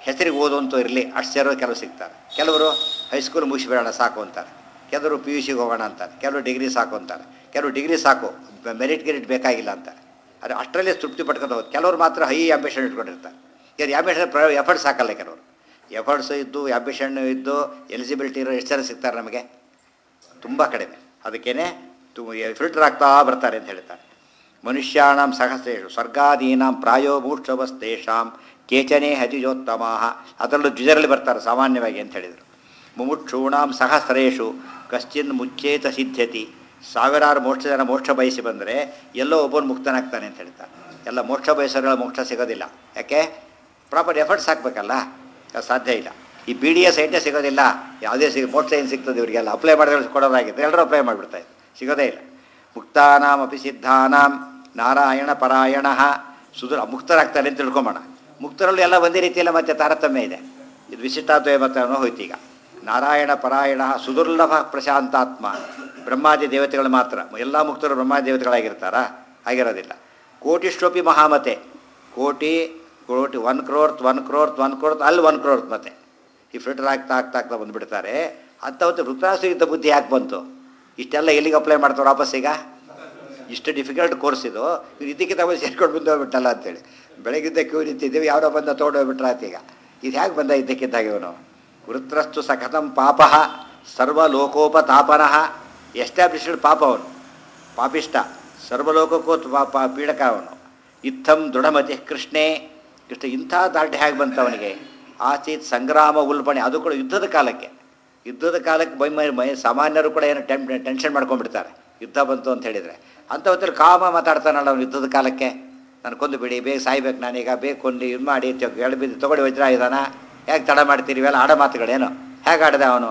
ಹೆಸರಿಗೆ ಓದುವಂತೂ ಇರಲಿ ಅಷ್ಟು ಸೇರೋ ಕೆಲವು ಸಿಗ್ತಾರೆ ಕೆಲವರು ಹೈಸ್ಕೂಲ್ ಮುಗಿಸಿಬಿಡೋಣ ಸಾಕು ಅಂತಾರೆ ಕೆಲವರು ಪಿ ಯು ಸಿಗೆ ಹೋಗೋಣ ಅಂತಾರೆ ಕೆಲವರು ಡಿಗ್ರಿ ಸಾಕು ಅಂತಾರೆ ಕೆಲವರು ಡಿಗ್ರಿ ಸಾಕು ಮೆರಿಟ್ ಗಿರಿಟ್ ಬೇಕಾಗಿಲ್ಲ ಅಂತಾರೆ ಅದು ಅಷ್ಟರಲ್ಲೇ ತೃಪ್ತಿ ಪಡ್ಕೊಂಡು ಹೋಗೋದು ಕೆಲವರು ಮಾತ್ರ ಹೈ ಆಂಬಿಷನ್ ಇಟ್ಕೊಂಡಿರ್ತಾರೆ ಇದು ಆಂಬಿಷನ್ ಪ್ರ ಎಫರ್ಟ್ಸ್ ಹಾಕಲ್ಲ ಕೆಲವರು ಎಫರ್ಟ್ಸ್ ಇದ್ದು ಆಂಬಿಷನ್ ಇದ್ದು ಎಲಿಜಿಬಿಲಿಟಿ ಇರೋ ಎಷ್ಟು ಜನ ಸಿಗ್ತಾರೆ ನಮಗೆ ತುಂಬ ಕಡಿಮೆ ಅದಕ್ಕೇನೆ ಫಿಲ್ಟರ್ ಆಗ್ತಾ ಬರ್ತಾರೆ ಅಂತ ಹೇಳ್ತಾರೆ ಮನುಷ್ಯಾಣಂ ಸಹಸ್ರೇಷು ಸ್ವರ್ಗಾದೀನಾಂ ಪ್ರಾಯೋ ಮೂಕ್ಷವಸ್ತೇಷಾಂ ಕೇಚನೇ ಹತಿಜೋತ್ತಮ ಅದರಲ್ಲೂ ದ್ವಿಜರಲ್ಲಿ ಬರ್ತಾರೆ ಸಾಮಾನ್ಯವಾಗಿ ಅಂತ ಹೇಳಿದರು ಮುಮುಕ್ಷೂಣಾಂ ಸಹಸ್ರೇಷು ಕಶ್ಚಿನ್ ಮುಚ್ಚೇತ ಸಿದ್ಧತಿ ಸಾವಿರಾರು ಮೋಕ್ಷ ಜನ ಮೋಕ್ಷ ಬಯಸಿ ಬಂದರೆ ಎಲ್ಲೋ ಒಬ್ಬನು ಮುಕ್ತನಾಗ್ತಾನೆ ಅಂತ ಹೇಳ್ತಾರೆ ಎಲ್ಲ ಮೋಕ್ಷ ಬಯಸೋಗಳ ಮೋಕ್ಷ ಸಿಗೋದಿಲ್ಲ ಯಾಕೆ ಪ್ರಾಪರ್ ಎಫರ್ಟ್ಸ್ ಹಾಕಬೇಕಲ್ಲ ಅದು ಸಾಧ್ಯ ಇಲ್ಲ ಈ ಬಿ ಡಿ ಎಸ್ ಐಟೇ ಸಿಗೋದಿಲ್ಲ ಯಾವುದೇ ಸಿಗ ಮೋಕ್ಷ ಏನು ಸಿಗ್ತದೆ ಇವರಿಗೆಲ್ಲ ಅಪ್ಲೈ ಮಾಡಿದ್ರೆ ಕೊಡೋದಾಗಿತ್ತು ಎಲ್ಲರೂ ಅಪ್ಲೈ ಮಾಡಿಬಿಡ್ತಾ ಇದ್ರು ಸಿಗೋದೇ ಇಲ್ಲ ಮುಕ್ತಾನಾಂ ಅಪಿ ಸಿದ್ಧಾನಾಂ ನಾರಾಯಣ ಪರಾಯಣ ಸುಧುರ ಮುಕ್ತರಾಗ್ತಾರೆ ಅಂತ ತಿಳ್ಕೊಂಬೋಣ ಮುಕ್ತರಲ್ಲೂ ಎಲ್ಲ ಒಂದೇ ರೀತಿಯಲ್ಲ ಮತ್ತೆ ತಾರತಮ್ಯ ಇದೆ ಇದು ವಿಶಿಷ್ಟಾದ್ವಯ ಮತ ಅನ್ನೋ ಹೋಯ್ತು ಈಗ ನಾರಾಯಣ ಪರಾಯಣ ಸುದುರ್ಲಭ ಪ್ರಶಾಂತಾತ್ಮ ಬ್ರಹ್ಮಾದಿ ದೇವತೆಗಳು ಮಾತ್ರ ಎಲ್ಲ ಮುಕ್ತರು ಬ್ರಹ್ಮಾದಿ ದೇವತೆಗಳಾಗಿರ್ತಾರಾ ಆಗಿರೋದಿಲ್ಲ ಕೋಟಿಷ್ಟೋಪಿ ಮಹಾಮತೆ ಕೋಟಿ ಕೋಟಿ one crore one crore one crore ಅಲ್ಲಿ ಒನ್ ಕ್ರೋರ್ತ್ ಮತ್ತೆ ಈ ಫಿಲ್ಟರ್ ಆಗ್ತಾ ಆಗ್ತಾ ಆಗ್ತಾ ಬಂದುಬಿಡ್ತಾರೆ ಅಂಥವತ್ತು ವೃತ್ತಾಸು ಬುದ್ಧಿ ಯಾಕೆ ಬಂತು ಇಷ್ಟೆಲ್ಲ ಎಲ್ಲಿಗೆ ಅಪ್ಲೈ ಮಾಡ್ತಾರೆ ವಾಪಸ್ ಈಗ ಇಷ್ಟು ಡಿಫಿಕಲ್ಟ್ ಕೋರ್ಸ್ ಇದು ಇವ್ರು ಇದಕ್ಕೆ ತಗೊಂಡು ಸೇರ್ಕೊಂಡು ಬಂದು ಹೋಗ್ಬಿಟ್ಟಲ್ಲ ಅಂತೇಳಿ ಬೆಳಗಿದ್ದ ಕ್ಯೂ ನಿಂತಿದ್ದೀವಿ ಯಾರೋ ಬಂದ ತೊಗೊಂಡೋಗ್ಬಿಟ್ರೆ ಆತೀಗ ಇದು ಹೇಗೆ ಬಂದ ಇದ್ದಕ್ಕಿದ್ದಾಗ ಇವನು ವೃತ್ರಸ್ತು ಸಖತಂ ಪಾಪ ಸರ್ವಲೋಕೋಪತಾಪನಃ ಎಸ್ಟಾಬ್ಲಿಷ್ಡ್ ಪಾಪ ಅವನು ಪಾಪಿಷ್ಟ ಸರ್ವಲೋಕಕ್ಕೂ ಪಾಪ ಪೀಡಕ ಅವನು ಇತ್ತಂ ದೃಢಮತಿ ಕೃಷ್ಣೇ ಕೃಷ್ಣ ಇಂಥ ದಾರ್ಢ್ಯ ಹೇಗೆ ಬಂತ ಅವನಿಗೆ ಆಚೀತ್ ಸಂಗ್ರಾಮ ಉಲ್ಬಣೆ ಅದು ಕೂಡ ಯುದ್ಧದ ಕಾಲಕ್ಕೆ ಯುದ್ಧದ ಕಾಲಕ್ಕೆ ಬೈ ಮೈ ಮೈ ಸಾಮಾನ್ಯರು ಕೂಡ ಏನು ಟೆನ್ ಟೆನ್ಷನ್ ಮಾಡ್ಕೊಂಡ್ಬಿಡ್ತಾರೆ ಯುದ್ಧ ಬಂತು ಅಂತ ಹೇಳಿದರೆ ಅಂಥ ಹೊತ್ತಲ್ಲಿ ಕಾಮ ಮಾತಾಡ್ತಾನಲ್ಲ ಅವನು ಯುದ್ಧದ ಕಾಲಕ್ಕೆ ನಾನು ಕೊಂದು ಬಿಡಿ ಬೇಗ ಸಾಯ್ಬೇಕು ನಾನೀಗ ಬೇಗ ಕೊಂಡು ಇದು ಮಾಡಿ ಎಳ್ಬಿದ್ದು ತೊಗೊಳ್ಳಿ ವಜ್ರ ಇದಾನ ಹೇಗೆ ತಡ ಮಾಡ್ತೀರಿ ಇವೆಲ್ಲ ಆಡ ಮಾತುಗಳೇನು ಹೇಗೆ ಆಡಿದೆ ಅವನು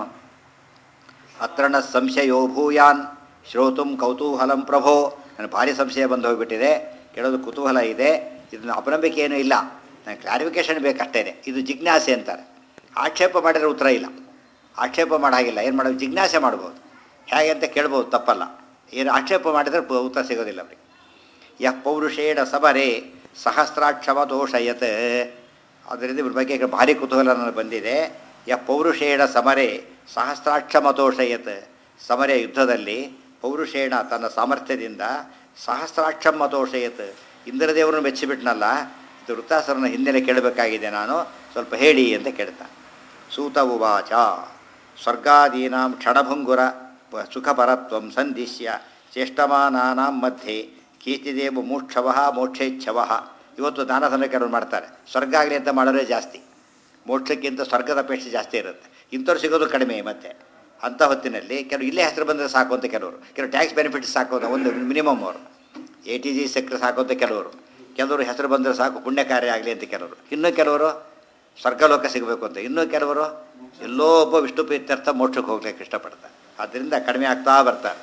ಅತ್ರಣ ಸಂಶಯೋ ಭೂಯಾನ್ ಶ್ರೋತುಂ ಕೌತೂಹಲಂ ಪ್ರಭೋ ನನಗೆ ಭಾರಿ ಸಂಶಯ ಬಂದು ಹೋಗ್ಬಿಟ್ಟಿದೆ ಕೇಳೋದು ಕುತೂಹಲ ಇದೆ ಇದನ್ನ ಅಪನಂಬಿಕೆ ಏನೂ ಇಲ್ಲ ನನಗೆ ಕ್ಲಾರಿಫಿಕೇಷನ್ ಬೇಕಷ್ಟೇ ಇದು ಜಿಜ್ಞಾಸೆ ಅಂತಾರೆ ಆಕ್ಷೇಪ ಮಾಡಿದರೆ ಉತ್ತರ ಇಲ್ಲ ಆಕ್ಷೇಪ ಮಾಡಾಗಿಲ್ಲ ಏನು ಮಾಡೋದು ಜಿಜ್ಞಾಸೆ ಮಾಡ್ಬೋದು ಹೇಗೆ ಅಂತ ಕೇಳ್ಬೋದು ತಪ್ಪಲ್ಲ ಏನು ಆಕ್ಷೇಪ ಮಾಡಿದರೆ ಪ- ಉತ್ತರ ಸಿಗೋದಿಲ್ಲ ಅವರಿಗೆ ಯಃ ಪೌರುಷೇಣ ಸಮರೆ ಸಹಸ್ರಾಕ್ಷಮ ದೋಷಯತ್ ಅದರಿಂದ ಇವ್ರ ಬಗ್ಗೆ ಈಗ ಭಾರಿ ಕುತೂಹಲ ನನಗೆ ಬಂದಿದೆ ಯಃ ಪೌರುಷೇಣ ಸಮರೆ ಸಹಸ್ರಾಕ್ಷಮ ದೋಷಯತ್ ಸಮರೆ ಯುದ್ಧದಲ್ಲಿ ಪೌರುಷೇಣ ತನ್ನ ಸಾಮರ್ಥ್ಯದಿಂದ ಸಹಸ್ರಾಕ್ಷಮ ದೋಷಯತ್ ಇಂದ್ರದೇವರನ್ನು ಮೆಚ್ಚಿಬಿಟ್ನಲ್ಲ ಇದು ವೃತ್ತಾಸರನ ಹಿನ್ನೆಲೆ ಕೇಳಬೇಕಾಗಿದೆ ನಾನು ಸ್ವಲ್ಪ ಹೇಳಿ ಅಂತ ಕೇಳ್ತಾ ಸೂತ ಉವಾಚ ಸ್ವರ್ಗಾದೀನಾಂ ಕ್ಷಣಭಂಗುರ ಪ- ಸುಖಪರತ್ವಂ ಸಂದಿಶ್ಯ ಚೇಷ್ಟಮಾನಾನಾಂ ಮಧ್ಯೆ ಕೀರ್ತಿದೇವ ಮೂಕ್ಷವ ಮೋಕ್ಷೇಚ್ಛವ ಇವತ್ತು ದಾನ ಧರ್ಮ ಕೆಲವರು ಮಾಡ್ತಾರೆ ಸ್ವರ್ಗ ಆಗಲಿ ಅಂತ ಮಾಡೋರೇ ಜಾಸ್ತಿ ಮೋಕ್ಷಕ್ಕಿಂತ ಸ್ವರ್ಗದ ಅಪೇಕ್ಷೆ ಜಾಸ್ತಿ ಇರುತ್ತೆ ಇಂಥವ್ರು ಸಿಗೋದು ಕಡಿಮೆ ಮತ್ತೆ ಅಂಥ ಹೊತ್ತಿನಲ್ಲಿ ಕೆಲವರು ಇಲ್ಲೇ ಹೆಸರು ಬಂದರೆ ಸಾಕು ಅಂತ ಕೆಲವರು ಕೆಲವರು ಟ್ಯಾಕ್ಸ್ ಬೆನಿಫಿಟ್ಸ್ ಸಾಕು ಅಂತ ಒಂದು ಮಿನಿಮಮ್ ಅವರು ಎ ಟಿ ಜಿ ಸೆಕ್ಟರ್ ಸಾಕು ಅಂತ ಕೆಲವರು ಕೆಲವರು ಹೆಸರು ಬಂದರೆ ಸಾಕು ಪುಣ್ಯ ಕಾರ್ಯ ಆಗಲಿ ಅಂತ ಕೆಲವರು ಇನ್ನೂ ಕೆಲವರು ಸ್ವರ್ಗಲೋಕ ಸಿಗಬೇಕು ಅಂತ ಇನ್ನೂ ಕೆಲವರು ಎಲ್ಲೋ ಒಬ್ಬ ವಿಷ್ಣು ಪ್ರೀತ್ಯರ್ಥ ಮೋಕ್ಷಕ್ಕೆ ಹೋಗ್ಲಿಕ್ಕೆ ಇಷ್ಟಪಡ್ತಾರೆ ಆದ್ದರಿಂದ ಕಡಿಮೆ ಆಗ್ತಾ ಬರ್ತಾರೆ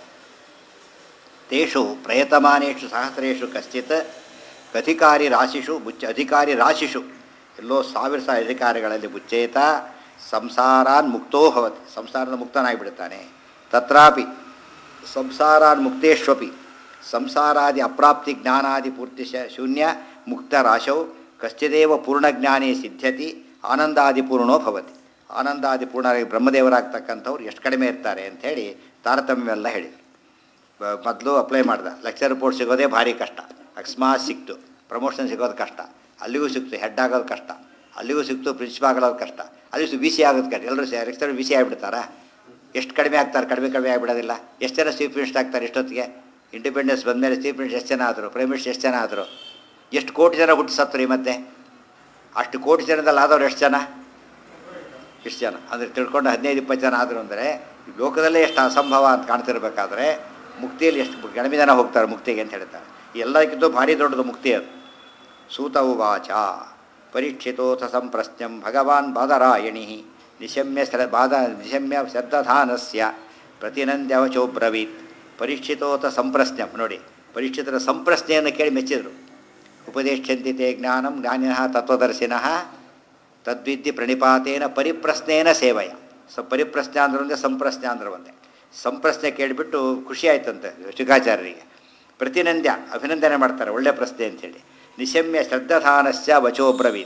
ತೇಷು ಪ್ರಯತಮಾನೇಷು ಸಹಸ್ರೇಷು ಕಶ್ಚಿತ್ ಅಧಿಕಾರಿ ರಾಶಿಷು ಮುಚ್ಚ ಅಧಿಕಾರಿ ರಾಶಿಷು ಎಲ್ಲೋ ಸಾವಿರ ಸಾವಿರ ಅಧಿಕಾರಿಗಳಲ್ಲಿ ಮುಚ್ಚೇತ ಸಂಸಾರಾನ್ ಮುಕ್ತೋ ಭವತಿ ಸಂಸಾರದ ಮುಕ್ತನಾಗಿಬಿಡ್ತಾನೆ ತತ್ರಾಪಿ ಸಂಸಾರಾನ್ ಮುಕ್ತೇಶ್ವಪಿ ಸಂಸಾರಾದಿ ಅಪ್ರಾಪ್ತಿ ಜ್ಞಾನಾದಿ ಪೂರ್ತಿ ಶ- ಶೂನ್ಯ ಮುಕ್ತ ರಾಶೌ ಕಶ್ಚಿದೇವ ಪೂರ್ಣಜ್ಞಾನೇ ಸಿದ್ಧತಿ ಆನಂದಾದಿ ಪೂರ್ಣೋ ಭವತಿ ಆನಂದಾದಿ ಪೂರ್ಣರಾಗಿ ಬ್ರಹ್ಮದೇವರಾಗ್ತಕ್ಕಂಥವ್ರು ಎಷ್ಟು ಕಡಿಮೆ ಇರ್ತಾರೆ ಅಂಥೇಳಿ ತಾರತಮ್ಯವೆಲ್ಲ ಹೇಳಿದರು ಮೊದಲು ಅಪ್ಲೈ ಮಾಡ್ದ ಲೆಕ್ಚರ್ ರಿಪೋರ್ಟ್ ಸಿಗೋದೇ ಭಾರಿ ಕಷ್ಟ ಅಕಸ್ಮಾತ್ ಸಿಕ್ತು ಪ್ರಮೋಷನ್ ಸಿಗೋದು ಕಷ್ಟ ಅಲ್ಲಿಗೂ ಸಿಕ್ತು ಹೆಡ್ ಆಗೋದು ಕಷ್ಟ ಅಲ್ಲಿಗೂ ಸಿಕ್ತು ಪ್ರಿನ್ಸಿಪಾಲ್ ಆಗೋದು ಕಷ್ಟ ಅಲ್ಲಿಗೂ ಬಿ ಸಿ ಆಗೋದು ಕಷ್ಟ ಎಲ್ಲರೂ ಲೆಕ್ಚರ್ ಬಿ ಸಿ ಆಗಿಬಿಡ್ತಾರಾ ಎಷ್ಟು ಕಡಿಮೆ ಆಗ್ತಾರೆ ಕಡಿಮೆ ಕಡಿಮೆ ಆಗಿಬಿಡೋದಿಲ್ಲ ಎಷ್ಟು ಜನ ಚೀಫ್ ಮಿನಿಸ್ಟರ್ ಆಗ್ತಾರೆ ಎಷ್ಟೊತ್ತಿಗೆ ಇಂಡಿಪೆಂಡೆನ್ಸ್ ಬಂದಮೇಲೆ ಚೀಫ್ ಮಿನಿಸ್ಟರ್ ಎಷ್ಟು ಜನ ಆದರು ಪ್ರೈಮ್ ಮಿನಿಸ್ಟರ್ ಎಷ್ಟು ಜನ ಆದರು ಎಷ್ಟು ಕೋಟಿ ಜನ ಹುಟ್ಟು ಸತ್ರು ಈ ಮತ್ತೆ ಅಷ್ಟು ಕೋಟಿ ಜನದಲ್ಲಿ ಆದವ್ರು ಎಷ್ಟು ಜನ ಇಷ್ಟು ಜನ ಅಂದರೆ ತಿಳ್ಕೊಂಡು ಹದಿನೈದು ಇಪ್ಪತ್ತು ಜನ ಆದರು ಅಂದರೆ ಲೋಕದಲ್ಲೇ ಎಷ್ಟು ಅಸಂಭವ ಅಂತ ಕಾಣ್ತಿರ್ಬೇಕಾದ್ರೆ ಮುಕ್ತಿಯಲ್ಲಿ ಎಷ್ಟು ಕಡಿಮೆ ಜನ ಹೋಗ್ತಾರೆ ಮುಕ್ತಿಗೆ ಅಂತ ಹೇಳ್ತಾರೆ ಎಲ್ಲಕ್ಕಿಂತ ಭಾರಿ ದೊಡ್ಡದು ಮುಕ್ತಿ ಅದು ಸೂತ ಉವಾಚ ಪರೀಕ್ಷಿತೋಥ ಸಂಪ್ರಶ್ನಂ ಭಗವಾನ್ ಬಾದರಾಯಣಿ ನಿಶಮ್ಯ ಶ್ರ ಬಾದ ನಿಶಮ್ಯ ಶ್ರದ್ಧಾನಸ್ಯ ಪ್ರತಿನಂದ್ಯವಚೋಬ್ರವೀತ್ ಪರೀಕ್ಷಿತೋಥ ಸಂಪ್ರಶ್ನಂ ನೋಡಿ ಪರೀಕ್ಷಿತರ ಸಂಪ್ರಶ್ನೆಯನ್ನು ಕೇಳಿ ಮೆಚ್ಚಿದರು ಉಪದೇಶಂತಿ ತೇ ಜ್ಞಾನಂ ಜ್ಞಾನಿನಃ ತತ್ವದರ್ಶಿನಃ ತದ್ವಿದ್ಯೆ ಪ್ರಣಿಪಾತೇನ ಪರಿಪ್ರಶ್ನೇನ ಸೇವಯ ಸ ಪರಿಪ್ರಶ್ನೆ ಅಂದ್ರೆ ಒಂದೇ ಸಂಪ್ರಶ್ನೆ ಅಂದ್ರೆ ಒಂದೇ ಸಂಪ್ರಶ್ನೆ ಕೇಳಿಬಿಟ್ಟು ಖುಷಿ ಆಯ್ತಂತೆ ಶುಕಾಚಾರ್ಯರಿಗೆ ಪ್ರತಿನಂದ್ಯ ಅಭಿನಂದನೆ ಮಾಡ್ತಾರೆ ಒಳ್ಳೆ ಪ್ರಶ್ನೆ ಅಂಥೇಳಿ ನಿಶಮ್ಯ ಶ್ರದ್ಧಾನಸ್ಯ ವಚೋಬ್ರವೀತ್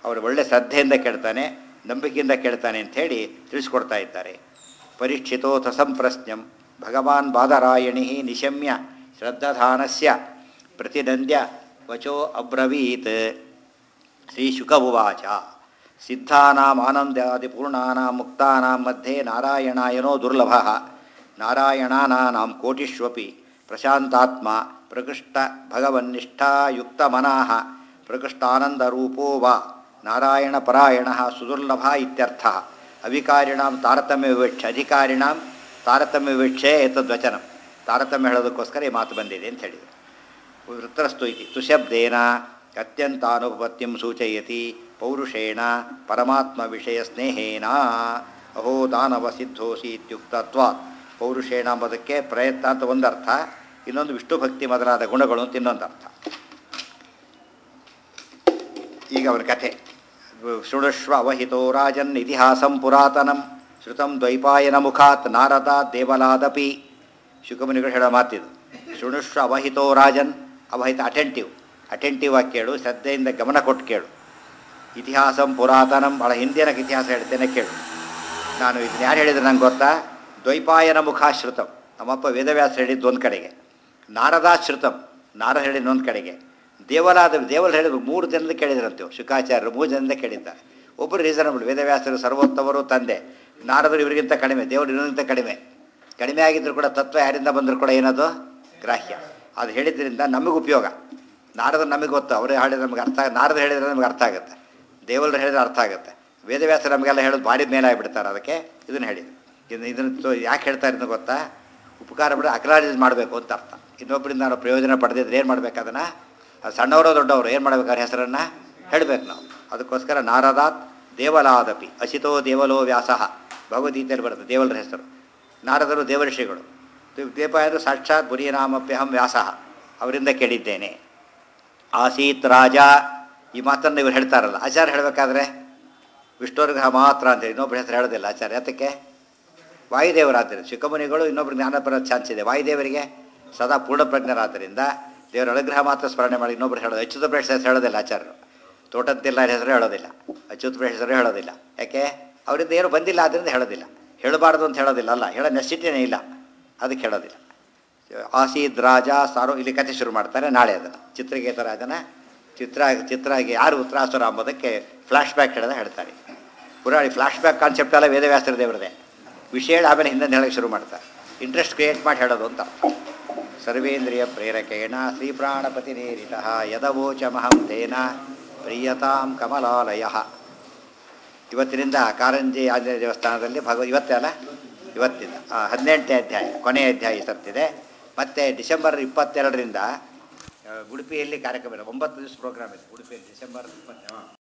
ಅವರು ಒಳ್ಳೆ ಶ್ರದ್ಧೆಯಿಂದ ಕೇಳ್ತಾನೆ ನಂಬಿಕೆಯಿಂದ ಕೇಳ್ತಾನೆ ಅಂಥೇಳಿ ತಿಳಿಸ್ಕೊಡ್ತಾ ಇದ್ದಾರೆ ಪರೀಕ್ಷಿತೋಥ ಸಂಪ್ರಶ್ನಂ ಭಗವಾನ್ ಬಾದರಾಯಣಿ ನಿಶಮ್ಯ ಶ್ರದ್ಧಾನಸ್ಯ ಪ್ರತಿನಂದ್ಯ ವಚೋ ಅಬ್ರವೀತ್ ಶ್ರೀಶುಕ ಉವಾಚ ಸಿದ್ಧಾನಾಂ ಆನಂದಾದಿಪೂರ್ಣಾನಾಂ ಮುಕ್ತಾನಾಂ ಮಧ್ಯೆ ನಾರಾಯಣಾಯನೋ ದುರ್ಲಭ ನಾರಾಯಣಾನಾಂ ಕೋಟಿಷ್ವಪಿ ಪ್ರಶಾಂತಾತ್ಮ ಪ್ರಕೃಷ್ಟ ಭಗವನ್ನಿಷ್ಠಾಯುಕ್ತಮನಃ ಪ್ರಕೃಷ್ಟಾನಂದರೂಪೋ ವಾ ನಾರಾಯಣಪರಾಯಣ ಸುದುರ್ಲಭ ಇತ್ಯರ್ಥ ಅವಿಕಾರಿಣಾಂ ತಾರತಮ್ಯ ವಿವಕ್ಷ ಅಧಿಕಾರಿಣಾಂ ತಾರತಮ್ಯ ವಿವಕ್ಷೆ ಏತದ್ವಚನ ತಾರತಮ್ಯ ಹೇಳೋದಕ್ಕೋಸ್ಕರ ಈ ಮಾತು ಬಂದಿದೆ ಅಂತ ಹೇಳಿದರು ವೃತ್ತರಸ್ತು ಇತಿ ತುಶಬ್ದೇನ ಅತ್ಯಂತಾನುಪತ್ತಿಂ ಸೂಚಯತಿ ಪೌರುಷೇಣ ಪರಮಾತ್ಮ ವಿಷಯ ಸ್ನೇಹೇನ ಅಹೋ ದಾನವ ಸಿದ್ಧೋಸಿ ಇತ್ಯುಕ್ತತ್ವಾತ್ ಪೌರುಷೇಣ ಎಂಬುದಕ್ಕೆ ಪ್ರಯತ್ನ ಅಂತ ಒಂದರ್ಥ ಇನ್ನೊಂದು ವಿಷ್ಣು ಭಕ್ತಿ ಮೊದಲಾದ ಗುಣಗಳು ಅಂತ ಇನ್ನೊಂದು ಅರ್ಥ ಈಗ ಅವನ ಕಥೆ ಶೃಣುಷ್ವ ಅವಹಿತೋ ರಾಜನ್ ಇತಿಹಾಸಂ ಪುರಾತನಂ ಶ್ರುತಂ ದ್ವೈಪಾಯನ ಮುಖಾತ್ ನಾರದ ದೇವಲಾದಪಿ ಶುಕಮುನಿಗಳು ಹೇಳೋ ಮಾತಿದು ಶೃಣುಷ್ವ ಅವಹಿತೋ ರಾಜನ್ ಅವಹಿತ ಅಟೆಂಟಿವ್ ಅಟೆಂಟಿವ್ ಆಗಿ ಕೇಳು ಶ್ರದ್ಧೆಯಿಂದ ಗಮನ ಕೊಟ್ಟು ಕೇಳು ಇತಿಹಾಸಂ ಪುರಾತನಂ ಭಾಳ ಹಿಂದಿನ ಇತಿಹಾಸ ಹೇಳ್ತೇನೆ ಕೇಳು ನಾನು ಇದನ್ನ ಯಾರು ಹೇಳಿದ್ರೆ ನಂಗೆ ಗೊತ್ತಾ ದ್ವೈಪಾಯನ ಮುಖಾಶ್ರುತಂ ನಮ್ಮಪ್ಪ ವೇದವ್ಯಾಸ ಹೇಳಿದ್ದು ಒಂದು ಕಡೆಗೆ ನಾರದಾಶ್ರುತಂ ನಾರದ ಹೇಳಿದ್ದು ಒಂದು ಕಡೆಗೆ ದೇವಲಾದ ದೇವಲ್ ಹೇಳಿದ್ರು ಮೂರು ಜನದ ಕೇಳಿದ್ರಂತೆ ಶುಕಾಚಾರ್ಯರು ಮೂರು ಜನದಿಂದ ಕೇಳಿದ್ದಾರೆ ಒಬ್ಬರು ರೀಸನಬಲ್ ವೇದವ್ಯಾಸರು ಸರ್ವೋತ್ತಮರು ತಂದೆ ನಾರದರು ಇವರಿಗಿಂತ ಕಡಿಮೆ ದೇವರು ಇನ್ನೊಂದಿಗಿಂತ ಕಡಿಮೆ ಕಡಿಮೆ ಆಗಿದ್ರು ಕೂಡ ತತ್ವ ಯಾರಿಂದ ಬಂದರೂ ಕೂಡ ಏನದು ಗ್ರಾಹ್ಯ ಅದು ಹೇಳಿದ್ರಿಂದ ನಮಗೆ ಉಪಯೋಗ ನಾರದ ನಮಗೆ ಗೊತ್ತು ಅವರು ಹೇಳಿದ್ರೆ ನಮಗೆ ಅರ್ಥ ನಾರದ ಹೇಳಿದ್ರೆ ನಮಗೆ ಅರ್ಥ ಆಗುತ್ತೆ ದೇವರು ಹೇಳಿದ್ರೆ ಅರ್ಥ ಆಗುತ್ತೆ ವೇದವ್ಯಾಸ ನಮಗೆಲ್ಲ ಹೇಳೋದು ಭಾರಿ ಮೇಲಾಗಿಬಿಡ್ತಾರೆ ಅದಕ್ಕೆ ಇದನ್ನು ಹೇಳಿದ್ರು ಇದನ್ನು ಇದನ್ನು ಯಾಕೆ ಹೇಳ್ತಾ ಇರೋದು ಗೊತ್ತಾ ಉಪಕಾರ ಬಿಡ ಅಕ್ರಾಲಿಸ್ ಮಾಡಬೇಕು ಅಂತ ಅರ್ಥ ಇನ್ನೊಬ್ಬರಿಂದ ನಾವು ಪ್ರಯೋಜನ ಪಡೆದಿದ್ರೆ ಏನು ಮಾಡ್ಬೇಕು ಅದನ್ನು ಅದು ಸಣ್ಣವರು ದೊಡ್ಡವರು ಏನು ಮಾಡ್ಬೇಕಾದ್ರೆ ಹೆಸರನ್ನು ಹೇಳಬೇಕು ನಾವು ಅದಕ್ಕೋಸ್ಕರ ನಾರದಾತ್ ದೇವಲಾದಪಿ ಅಸಿತೋ ದೇವಲೋ ವ್ಯಾಸಃ ಭಗವದ್ಗೀತೆಯಲ್ಲಿ ಬರುತ್ತೆ ದೇವಲರ ಹೆಸರು ನಾರದರು ದೇವಋಷಿಗಳು ದೇಪಾಯರು ಸಾಕ್ಷಾತ್ ಬುರಿಯನಾಮಪ್ಯಹಂ ವ್ಯಾಸಃ ಅವರಿಂದ ಕೇಳಿದ್ದೇನೆ ಆಸೀತ್ ರಾಜ ಈ ಮಾತನ್ನು ಇವ್ರು ಹೇಳ್ತಾರಲ್ಲ ಆಚಾರ್ಯ ಹೇಳಬೇಕಾದ್ರೆ ವಿಷ್ಣುರ್ಗ್ರಹ ಮಾತ್ರ ಅಂತೇಳಿ ಇನ್ನೊಬ್ಬರ ಹೆಸರು ಹೇಳೋದಿಲ್ಲ ಆಚಾರ್ಯ ಅದಕ್ಕೆ ವಾಯುದೇವರಾದ್ದರಿಂದ ಶಿಖಮುನಿಗಳು ಇನ್ನೊಬ್ಬರು ಜ್ಞಾನಪರ ಚಾನ್ಸ್ ಇದೆ ವಾಯುದೇವರಿಗೆ ಸದಾ ಪೂರ್ಣಪ್ರಜ್ಞರಾದ್ದರಿಂದ ದೇವರ ಅನುಗ್ರಹ ಮಾತ್ರ ಸ್ಮರಣೆ ಮಾಡಿ ಇನ್ನೊಬ್ರು ಹೇಳೋದು ಅಚ್ಯುತ ಪ್ರೇಕ್ಷ ಹೆಸರು ಹೇಳೋದಿಲ್ಲ ಆಚಾರ್ಯರು ತೋಟಂತಿಲ್ಲ ಹೆಸರು ಹೇಳೋದಿಲ್ಲ ಅಚ್ಯುತ ಪ್ರೇಕ್ಷ ಹೆಸರು ಹೇಳೋದಿಲ್ಲ ಯಾಕೆ ಅವರಿಂದ ಏನು ಬಂದಿಲ್ಲ ಆದ್ದರಿಂದ ಹೇಳೋದಿಲ್ಲ ಹೇಳಬಾರ್ದು ಅಂತ ಹೇಳೋದಿಲ್ಲ ಅಲ್ಲ ಹೇಳೋ ನೆಸಿಟಿನೇ ಇಲ್ಲ ಅದಕ್ಕೆ ಹೇಳೋದಿಲ್ಲ ಆಸೀದ್ ರಾಜ ಸಾರೋ ಇಲ್ಲಿ ಕಥೆ ಶುರು ಮಾಡ್ತಾರೆ ನಾಳೆ ಅದನ್ನು ಚಿತ್ರಗೀತ ರಾಜನ ಚಿತ್ರ ಚಿತ್ರಗೆ ಯಾರು ಉತ್ತರಾಸುರ ಅಂಬೋದಕ್ಕೆ ಫ್ಲ್ಯಾಶ್ ಬ್ಯಾಕ್ ಹೇಳೋದ ಹೇಳ್ತಾರೆ ಪುರಾಣಿ ಫ್ಲ್ಯಾಶ್ ಬ್ಯಾಕ್ ಕಾನ್ಸೆಪ್ಟ್ ಎಲ್ಲ ವೇದವ್ಯಾಸರ ದೇವರದೇ ವಿಷಯ ಹೇಳಿ ಆಮೇಲೆ ಹಿಂದೆ ಹೇಳಕ್ಕೆ ಶುರು ಮಾಡ್ತಾರೆ ಇಂಟ್ರೆಸ್ಟ್ ಕ್ರಿಯೇಟ್ ಮಾಡಿ ಹೇಳೋದು ಅಂತ ಸರ್ವೇಂದ್ರಿಯ ಪ್ರೇರಕೇಣ ಶ್ರೀಪ್ರಾಣಪತಿನೇರಿತ ಯದವೋಚಮಹಂ ತೇನ ಪ್ರಿಯತಾಂ ಕಮಲಾಲಯ ಇವತ್ತಿನಿಂದ ಕಾರಂಜಿ ಆಂಜನೇಯ ದೇವಸ್ಥಾನದಲ್ಲಿ ಭಗವ ಇವತ್ತೇ ಅಲ್ಲ ಇವತ್ತಿಂದ ಆ, ಹದಿನೆಂಟನೇ ಅಧ್ಯಾಯ ಕೊನೆಯ ಅಧ್ಯಾಯ ಸರ್ತಿದೆ ಮತ್ತು ಡಿಸೆಂಬರ್ ಇಪ್ಪತ್ತೆರಡರಿಂದ ಆ, ಉಡುಪಿಯಲ್ಲಿ ಕಾರ್ಯಕ್ರಮ ಇದೆ ಒಂಬತ್ತು ದಿವಸ ಪ್ರೋಗ್ರಾಮ್ ಇದೆ ಉಡುಪಿಯಲ್ಲಿ ಡಿಸೆಂಬರ್ ಇಪ್ಪತ್ತ